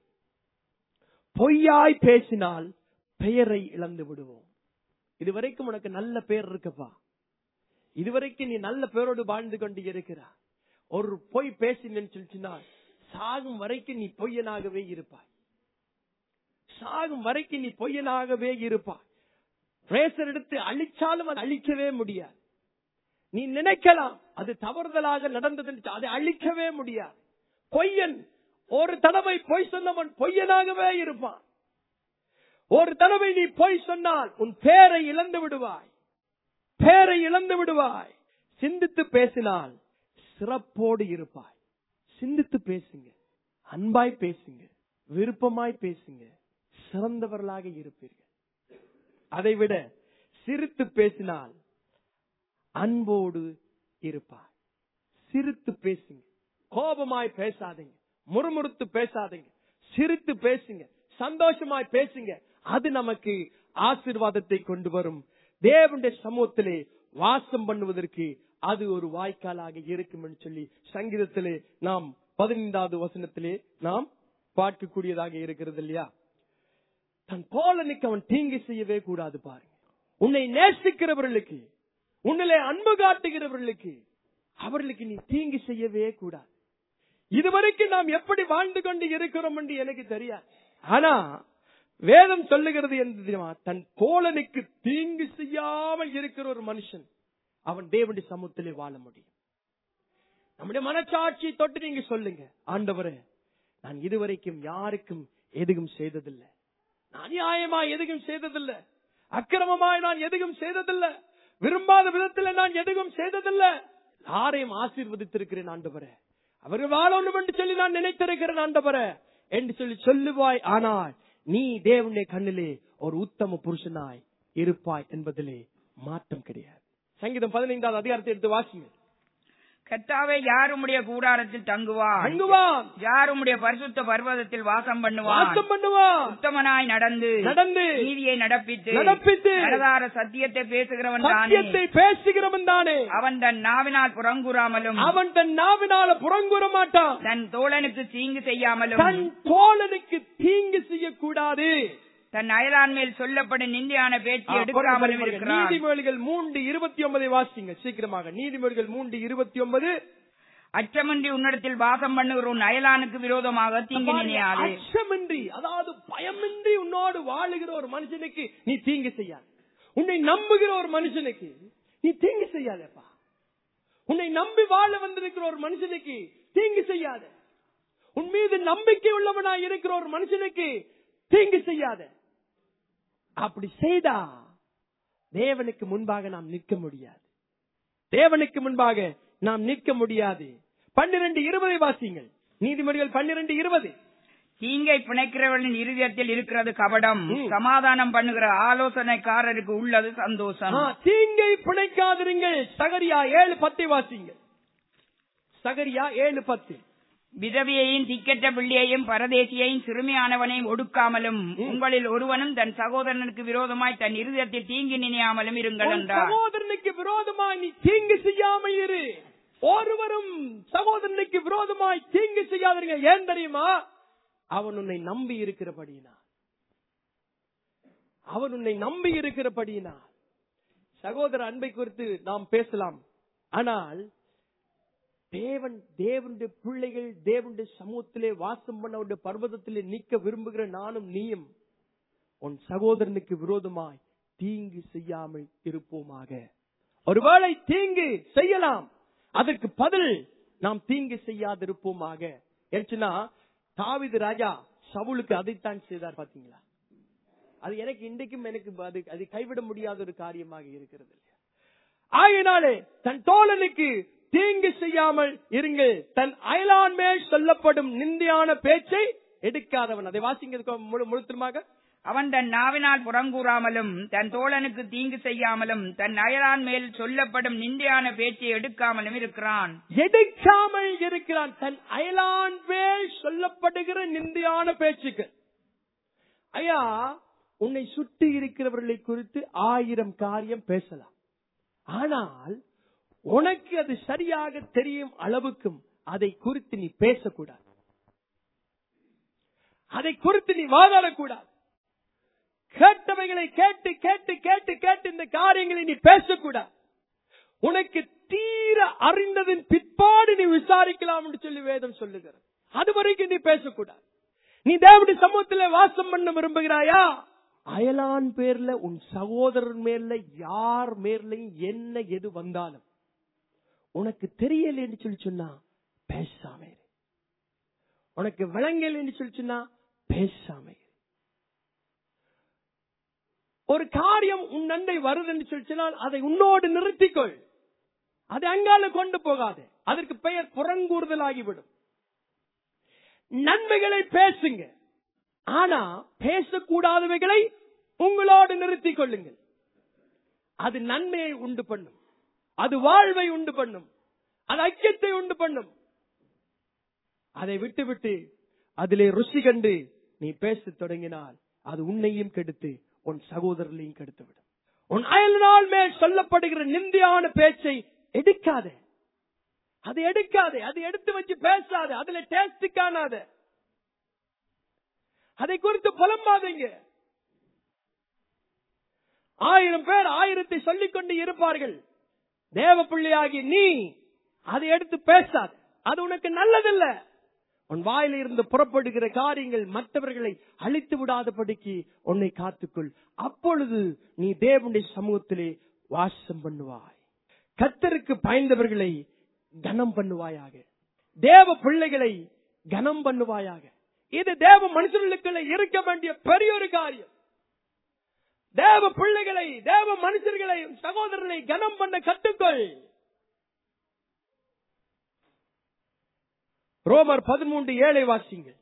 பொய்யாய் பேசினால் பெயரை இழந்து விடுவோம் இதுவரைக்கும் உனக்கு நல்ல பெயர் இருக்குப்பா இதுவரைக்கும் நீ நல்ல பேரோடு வாழ்ந்து கொண்டு இருக்கிறாய் ஒரு பொய் பேசினேன்னு சொல்லிச்சுனால் சாகும் வரைக்கும் நீ பொய்யனாகவே இருப்பாய் சாகும் வரைக்கும் நீ பொய்யனாகவே இருப்பாய் பிரேசர் எடுத்து அழிச்சாலும் அதை அழிக்கவே முடியாது நீ நினைக்கலாம் அது தவறுதலாக நடந்தது அதை அழிக்கவே முடியாது பொய்யன் ஒரு தடவை பொய் சொன்னவன் பொய்யனாகவே இருப்பான் ஒரு தடவை நீ பொய் சொன்னால் உன் பேரை இழந்து விடுவாய் பேரை இழந்து விடுவாய் சிந்தித்து பேசினால் சிறப்போடு இருப்பாய் சிந்தித்து பேசுங்க அன்பாய் பேசுங்க விருப்பமாய் பேசுங்க சிறந்தவர்களாக இருப்பீர்கள் அதைவிட சிரித்து பேசினால் அன்போடு இருப்பாய் சிரித்து பேசுங்க கோபமாய் பேசாதீங்க முறுமுறுத்து பேசாதீங்க சிரித்து பேசுங்க சந்தோஷமாய் பேசுங்க அது நமக்கு ஆசீர்வாதத்தை கொண்டு வரும் தேவனுடைய சமூகத்திலே வாசம் பண்ணுவதற்கு அது ஒரு வாய்க்காலாக இருக்கும் என்று சொல்லி சங்கீதத்திலே நாம் பதினைந்தாவது வசனத்திலே நாம் பார்க்கக்கூடியதாக இருக்கிறது இல்லையா தன் தோழனுக்கு அவன் தீங்கு செய்யவே கூடாது பாருங்க உன்னை நேசிக்கிறவர்களுக்கு உன்னிலே அன்பு காட்டுகிறவர்களுக்கு அவர்களுக்கு நீ தீங்கு செய்யவே கூடாது இதுவரைக்கும் நாம் எப்படி வாழ்ந்து கொண்டு இருக்கிறோம் என்று எனக்கு தெரியாது ஆனா வேதம் சொல்லுகிறது என்று தெரியுமா தன் தோழனுக்கு தீங்கு செய்யாமல் இருக்கிற ஒரு மனுஷன் அவன் தேவனுடைய சமூகத்திலே வாழ முடியும் நம்முடைய மனச்சாட்சியை தொட்டு நீங்க சொல்லுங்க ஆண்டவரே நான் இதுவரைக்கும் யாருக்கும் எதுவும் செய்ததில்லை நான் நியாயமாய் எதுவும் செய்ததில்லை அக்கிரமமாய் நான் எதுவும் செய்ததில்லை விரும்பாத விதத்தில் நான் எதுவும் செய்ததில்லை யாரையும் ஆசீர்வதித்திருக்கிறேன் ஆண்டவரே அவர்கள் வாழணும் என்று சொல்லி நான் நினைத்திருக்கிறேன் ஆண்டவரே என்று சொல்லி சொல்லுவாய் ஆனால் நீ தேவனுடைய கண்ணிலே ஒரு உத்தம புருஷனாய் இருப்பாய் என்பதிலே மாற்றம் கிடையாது சங்கீதம் பதினைந்தாவது அதிகாரத்தை எடுத்து வாசிங்க கர்த்தாவே யார் உம்முடைய கூடாரத்தில் தங்குவான் அங்குவான் யார் உம்முடைய பரிசுத்த பர்வதத்தில் வாசம் பண்ணுவான் வாசம் பண்ணுவான் உத்தமனாய் நடந்து நடந்து நீதியை நடப்பித்து நடப்பித்து நடதார சத்தியத்தை பேசுகிறவன் தானே சத்தியத்தை பேசுகிறவன் தானே அவன் தன் நாவினால் புறங்கூறாமலும் அவன் தன் நாவினால புறங்கூற மாட்டான் தன் தோழனுக்கு தீங்கு செய்யாமலும் தன் தோழனுக்கு தீங்கு செய்யக்கூடாது தன் அயலான் மேல் சொல்லப்படும் நிந்தையான பேச்சு எடுக்காமலும் இருக்கிறான் நீதிமொழிகள் மூன்று இருபத்தி ஒன்பதை வாசிங்க சீக்கிரமாக நீதிமொழிகள் மூன்று இருபத்தி ஒன்பது அச்சமின்றி உன்னிடத்தில் வாசம் பண்ணுகிற உன் அயலானுக்கு விரோதமாக தீங்கு நினையாதே அச்சமின்றி அதாவது பயமின்றி உன்னோடு வாழுகிற ஒரு மனுஷனுக்கு நீ தீங்கு செய்யாத உன்னை நம்புகிற ஒரு மனுஷனுக்கு நீ தீங்கு செய்யாதப்பா உன்னை நம்பி வாழ வந்திருக்கிற ஒரு மனுஷனுக்கு தீங்கு செய்யாத உன் மீது நம்பிக்கை உள்ளவனாய் இருக்கிற ஒரு மனுஷனுக்கு தீங்கு செய்யாத அப்படி செய்தா தேவனுக்கு முன்பாக நாம் நிற்க முடியாது தேவனுக்கு முன்பாக நாம் நிற்க முடியாது பன்னிரண்டு இருபதை வாசிங்கள் நீதிமொழிகள் பன்னிரண்டு இருபது தீங்கை பிணைக்கிறவனின் இருதயத்தில் இருக்கிறது கபடம் ம். சமாதானம் பண்ணுகிற ஆலோசனைக்காரருக்கு உள்ளது சந்தோஷம் ஆ, தீங்கை பிணைக்காதிருங்கள் சகரியா ஏழு பத்தை வாசிங்கள் சகரியா ஏழு பத்து விதவியையும் திக்கற்ற பிள்ளையையும் பரதேசியையும் சிறுமியானவனையும் ஒடுக்காமலும் உங்களில் ஒருவனும் தன் சகோதரனுக்கு விரோதமாய் தன் இருதயத்தில் தீங்கு நினையாமலும் இருங்கள் உன் என்றார் சகோதரனுக்கு விரோதமாய் நீ தீங்கு செய்யாமல் இரு ஒருவரும் சகோதரனுக்கு விரோதமாய் தீங்கு செய்யாதீங்க ஏன் தெரியுமா அவன் உன்னை நம்பி இருக்கிறபடியினா அவன் உன்னை நம்பி இருக்கிறபடியினா சகோதர அன்பை குறித்து நாம் பேசலாம் ஆனால் தேவன் தேவனுடைய பிள்ளைகள் தேவனுடைய சமூகத்திலே வாசம் பண்ண பர்வதத்திலே நிற்க விரும்புகிற நானும் நீயும் உன் சகோதரனுக்கு விரோதமாய் தீங்கு செய்யாமல் இருப்போமாக ஒருவேளை தீங்கு செய்யலாம் அதற்கு பதில் நாம் தீங்கு செய்யாதிருப்போமாக ஏச்சுன்னா தாவிது ராஜா சவுலுக்கு அதைத்தான் செய்தார் பாத்தீங்களா அது எனக்கு இன்றைக்கும் எனக்கு அது அது கைவிட முடியாத ஒரு காரியமாக இருக்கிறது இல்லையா ஆகினாலே தன் தோழனுக்கு தீங்கு செய்யாமல் இருங்கள் தன் அயலான் மேல் சொல்லப்படும் நிந்தியான பேச்சை எடுக்காதவன் அதை வாசிங்க முழு முழுத்தமாக அவன் தன் நாவினால் புறங்கூறாமலும் தன் தோழனுக்கு தீங்கு செய்யாமலும் தன் அயலான் மேல் சொல்லப்படும் நிந்தையான பேச்சை எடுக்காமலும் இருக்கிறான் எடுக்காமல் இருக்கிறான் தன் அயலான் மேல் சொல்லப்படுகிற நிந்தையான பேச்சுக்கள் ஐயா உன்னை சுற்றி இருக்கிறவர்களை குறித்து ஆயிரம் காரியம் பேசலாம் ஆனால் உனக்கு அது சரியாக தெரியும் அளவுக்கும் அதை குறித்து நீ பேசக்கூடாது அதை குறித்து நீ வாதாடக்கூடாது கேட்டவைகளை கேட்டு கேட்டு கேட்டு கேட்டு இந்த காரியங்களை நீ பேசக்கூடாது உனக்கு தீர அறிந்ததின் பிற்பாடு நீ விசாரிக்கலாம் என்று சொல்லி வேதம் சொல்லுகிறது அது வரைக்கும் நீ பேசக்கூடாது நீ தேவனுடைய சமூகத்திலே வாசம் பண்ண விரும்புகிறாயா அயலான் பேர்ல உன் சகோதரன் மேல யார் மேர்லையும் என்ன எது வந்தாலும் உனக்கு தெரியல என்று சொல்லி சொன்னா பேசாம இரு. உனக்கு விளங்கல என்று சொல்லி சொன்னா பேசாம இரு. ஒரு காரியம் உன் நன்மை வருது என்று சொல்லி சொன்னால் அதை உன்னோடு நிறுத்திக்கொள் அதை அங்கால கொண்டு போகாது அதற்கு பெயர் புறங்கூறுதலாகிவிடும் நன்மைகளை பேசுங்க ஆனா பேசக்கூடாதவைகளை உங்களோடு நிறுத்திக் கொள்ளுங்கள் அது நன்மையை உண்டு பண்ணும் அது வாழ்வை உண்டு பண்ணும் அது ஐக்கியத்தை உண்டு பண்ணும் அதை விட்டுவிட்டு அதிலே ருசி கண்டு நீ பேசத் தொடங்கினால் அது உன்னையும் கெடுத்து உன் சகோதரர்களையும் கெடுத்துவிடும் உன் அயல்நாள் மேல் சொல்லப்படுகிற நிந்தியான பேச்சை எடுக்காதே அதை எடுக்காதே அதை எடுத்து வச்சு பேசாத அதுல டேஸ்ட் காணாத அதை குறித்து புலம்பாதீங்க ஆயிரம் பேர் ஆயிரத்தை சொல்லிக் கொண்டு இருப்பார்கள் தேவ பிள்ளையாகி நீ அதை எடுத்து பேசாத அது உனக்கு நல்லதில்ல உன் வாயில இருந்து புறப்படுகிற காரியங்கள் மற்றவர்களை அழித்து விடாதபடிக்கு உன்னை காத்துக்கொள் அப்பொழுது நீ தேவனுடைய சமூகத்திலே வாசம் பண்ணுவாய் கத்தருக்கு பயந்தவர்களை கனம் பண்ணுவாயாக தேவ பிள்ளைகளை கனம் பண்ணுவாயாக இது தேவ மனுஷர்களுக்குள்ள இருக்க வேண்டிய பெரிய ஒரு காரியம் தேவ பிள்ளைகளை தேவ மனுஷர்களை சகோதரர்களை கனம் பண்ண கற்றுக்கொள் ரோமர் பதிமூன்று ஏழை வாசிங்கள்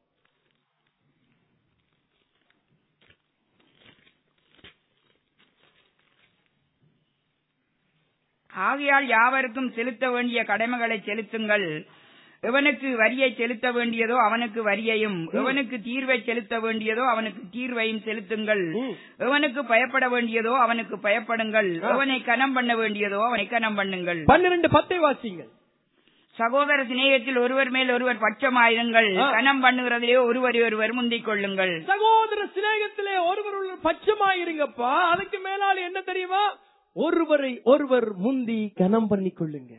ஆகையால் யாவருக்கும் செலுத்த வேண்டிய கடமைகளை செலுத்துங்கள் எவனுக்கு வரியை செலுத்த வேண்டியதோ அவனுக்கு வரியையும் எவனுக்கு தீர்வை செலுத்த வேண்டியதோ அவனுக்கு தீர்வையும் செலுத்துங்கள் ம். எவனுக்கு பயப்பட வேண்டியதோ அவனுக்கு பயப்படுங்கள் எவனை கனம் பண்ண வேண்டியதோ அவனை கனம் பண்ணுங்கள் பன்னிரண்டு பத்தை வாசிங்கள் சகோதர சிநேகத்தில் ஒருவர் மேல் ஒருவர் பட்சமாயிருங்கள் ஆ. கனம் பண்ணுகிறதிலே ஒருவர் ஒருவர் முந்திக் கொள்ளுங்கள் சகோதர சிநேகத்திலே ஒருவர் ஒருவர் பட்சமாயிருங்கப்பா அதுக்கு மேலால என்ன தெரியுமா ஒருவரை ஒருவர் முந்தி கனம் பண்ணிக் கொள்ளுங்க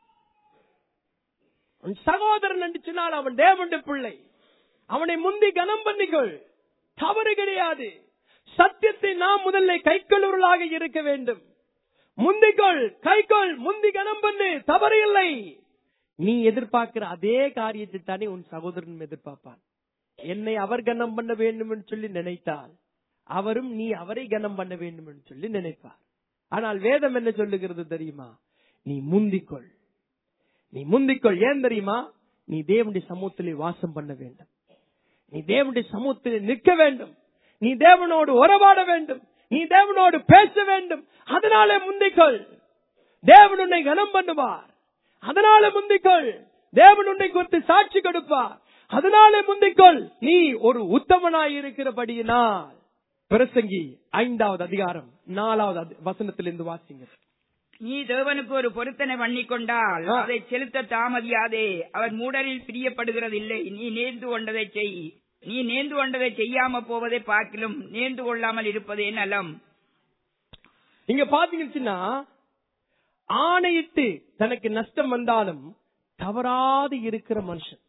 உன் சகோதரன் என்று சொன்னால் அவன் தேவனுடைய பிள்ளை அவனை முந்தி கனம் பண்ணிக்கொள் தவறு கிடையாது சத்தியத்தை நாம் முதல்ல கைக்கொள்ளுவர்களாக இருக்க வேண்டும் முந்திக்கொள் கைக்கொள் முந்தி கனம் பண்ணு தவறு இல்லை நீ எதிர்பார்க்கிற அதே காரியத்தை தானே உன் சகோதரன் எதிர்பார்ப்பான் என்னை அவர் கனம் பண்ண வேண்டும் என்று சொல்லி நினைத்தால் அவரும் நீ அவரை கனம் பண்ண வேண்டும் என்று சொல்லி நினைப்பார் ஆனால் வேதம் என்ன சொல்லுகிறது தெரியுமா நீ முந்திக்கொள் நீ முந்திக்கொள் ஏன் தெரியுமா நீ தேவனுடைய சமூகத்திலே வாசம் பண்ண வேண்டும் நீ தேவனுடைய சமூகத்திலே நிற்க வேண்டும் நீ தேவனோடு உறவாட வேண்டும் நீ தேவனோடு பேச வேண்டும் அதனாலே முந்திக்கொள் தேவன் உன்னை கனம் பண்ணுவார் அதனால முந்திக்கொள் தேவன் உன்னை குறித்து சாட்சி கொடுப்பார் அதனால முந்திக்கொள் நீ ஒரு உத்தமனாய் இருக்கிறபடியினால் பிரசங்கி ஐந்தாவது அதிகாரம் நாலாவது அதி- வசனத்திலிருந்து வாசிங்க நீ தேவனுக்கு ஒரு பொருத்தனை பண்ணிக்கொண்டால் ஆ. அதை செலுத்த தாமதியாதே அவர் மூடரில் பிரியப்படுகிறதில்லை நீ நேர்ந்து கொண்டதை செய் நீ நேர்ந்து கொண்டதை செய்யாம போவதை பார்க்கிலும் நேர்ந்து கொள்ளாமல் இருப்பதே நலம் இங்க பாத்தீங்கன்னா ஆணையிட்டு தனக்கு நஷ்டம் வந்தாலும் தவறாது இருக்கிற மனுஷன்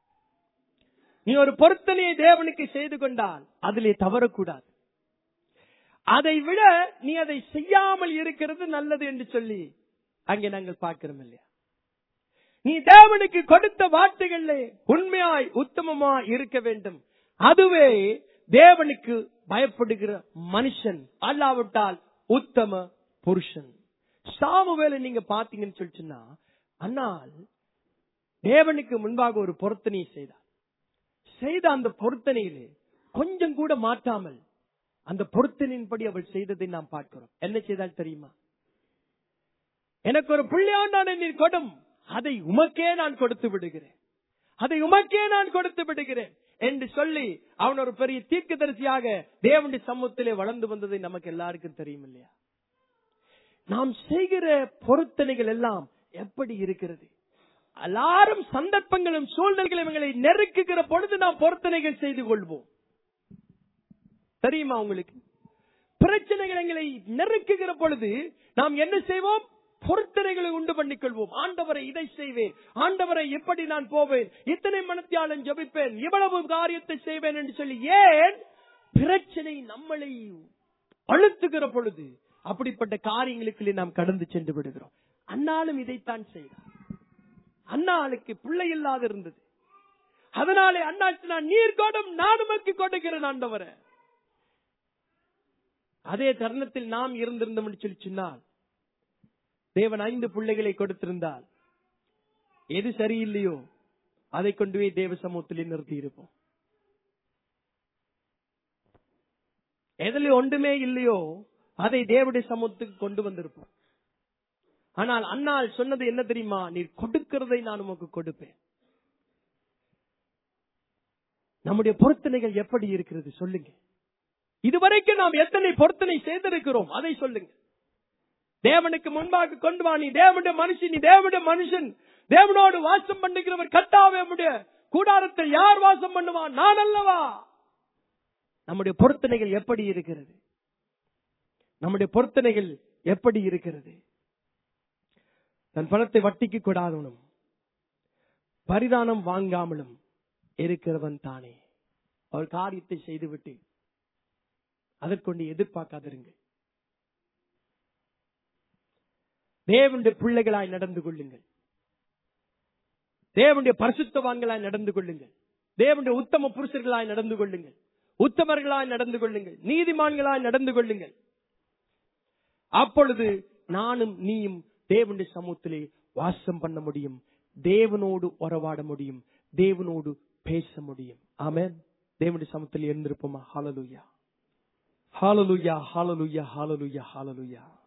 நீ ஒரு பொருத்தனையை தேவனுக்கு செய்து கொண்டால் அதிலே தவறக்கூடாது அதை விட நீ அதை செய்யாமல் இருக்கிறது நல்லது என்று சொல்லி அங்கே நாங்கள் பார்க்கிறோம் இல்லையா நீ தேவனுக்கு கொடுத்த வார்த்தைகள்ல உண்மையாய் உத்தமமா இருக்க வேண்டும் அதுவே தேவனுக்கு பயப்படுகிற மனுஷன் அல்லாவிட்டால் உத்தம புருஷன் சாமுவேலை நீங்க பாத்தீங்கன்னு சொல்லிச்சுன்னா அன்னால் தேவனுக்கு முன்பாக ஒரு பொருத்தனையை செய்தார் செய்த அந்த பொருத்தனையிலே கொஞ்சம் கூட மாற்றாமல் அந்த பொருத்தனையின்படி அவள் செய்ததை நாம் பார்க்கிறோம் என்ன செய்தால் தெரியுமா எனக்கு ஒரு பிள்ளையாண்டான நீர் கொடும் அதை உமக்கே நான் கொடுத்து விடுகிறேன் அதை உமக்கே நான் கொடுத்து விடுகிறேன் என்று சொல்லி அவன் ஒரு பெரிய தீர்க்கதரிசியாக தேவனுடைய சமூகத்திலே வளர்ந்து வந்ததை நமக்கு எல்லாருக்கும் தெரியும் இல்லையா நாம் செய்கிற பொருத்தனைகள் எல்லாம் எப்படி இருக்கிறது எல்லாரும் சந்தர்ப்பங்களும் சூழ்நிலைகளும் எங்களை நெருக்குகிற பொழுது நாம் பொருத்தனைகள் செய்து கொள்வோம் தெரியுமா உங்களுக்கு பிரச்சனைகள் எங்களை நெருக்குகிற பொழுது நாம் என்ன செய்வோம் பொருத்தனைகளை உண்டு பண்ணிக் கொள்வோம் ஆண்டவரை இதை செய்வேன் ஆண்டவரை எப்படி நான் போவேன் இத்தனை மனத்தியாளன் ஜபிப்பேன் இவ்வளவு காரியத்தை செய்வேன் என்று சொல்லி ஏன் பிரச்சனை நம்மளை அழுத்துகிற பொழுது அப்படிப்பட்ட காரியங்களுக்குள்ளே நாம் கடந்து சென்று விடுகிறோம் அன்னாலும் இதைத்தான் செய்தார் அண்ணாளுக்கு பிள்ளை இல்லாது இருந்தது அதனாலே அண்ணாச்சு நான் நீர் கோடம் நான் உமக்கு கொடுக்கிறேன் ஆண்டவரை அதே தருணத்தில் நாம் இருந்திருந்தோம் என்று சொல்லி சொன்னால் தேவன் ஐந்து பிள்ளைகளை கொடுத்திருந்தால் எது சரியில்லையோ அதை கொண்டு போய் தேவ சமூகத்திலே நிறுத்தி இருப்போம் எதுல ஒன்றுமே இல்லையோ அதை தேவனுடைய சமூகத்துக்கு கொண்டு வந்திருப்போம் ஆனால் அண்ணால் சொன்னது என்ன தெரியுமா நீர் கொடுக்கிறதை நான் உமக்கு கொடுப்பேன் நம்முடைய பொருத்தனைகள் எப்படி இருக்கிறது சொல்லுங்க இதுவரைக்கும் நாம் எத்தனை பொருத்தனை செய்திருக்கிறோம் அதை சொல்லுங்க தேவனுக்கு முன்பாக கொண்டு வா நீ தேவனுடைய மனுஷன் நீ தேவனுடைய மனுஷன் தேவனோடு வாசம் பண்ணுகிறவர் கட்டாவே முடிய கூடாரத்தில் யார் வாசம் பண்ணுவான் நான் அல்லவா நம்முடைய பொருத்தனைகள் எப்படி இருக்கிறது நம்முடைய பொருத்தனைகள் எப்படி இருக்கிறது தன் பணத்தை வட்டிக்கு கொடாதவனும் பரிதானம் வாங்காமலும் இருக்கிறவன் தானே அவர் காரியத்தை செய்துவிட்டு அதற்கொண்டு எதிர்பார்க்காதிருங்கள் தேவனுடைய பிள்ளைகளாய் நடந்து கொள்ளுங்கள் தேவனுடைய பரிசுத்தவான்களாய் நடந்து கொள்ளுங்கள் தேவனுடைய உத்தம புருஷர்களாய் நடந்து கொள்ளுங்கள் உத்தமர்களாய் நடந்து கொள்ளுங்கள் நீதிமான்களாய் நடந்து கொள்ளுங்கள் அப்பொழுது நானும் நீயும் தேவனுடைய சமூகத்திலே வாசம் பண்ண முடியும் தேவனோடு உறவாட முடியும் தேவனோடு பேச முடியும் ஆமென் தேவனுடைய சமத்தில் இருந்திருப்போமா ஹalleluya ஹalleluya ஹalleluya ஹalleluya ஹalleluya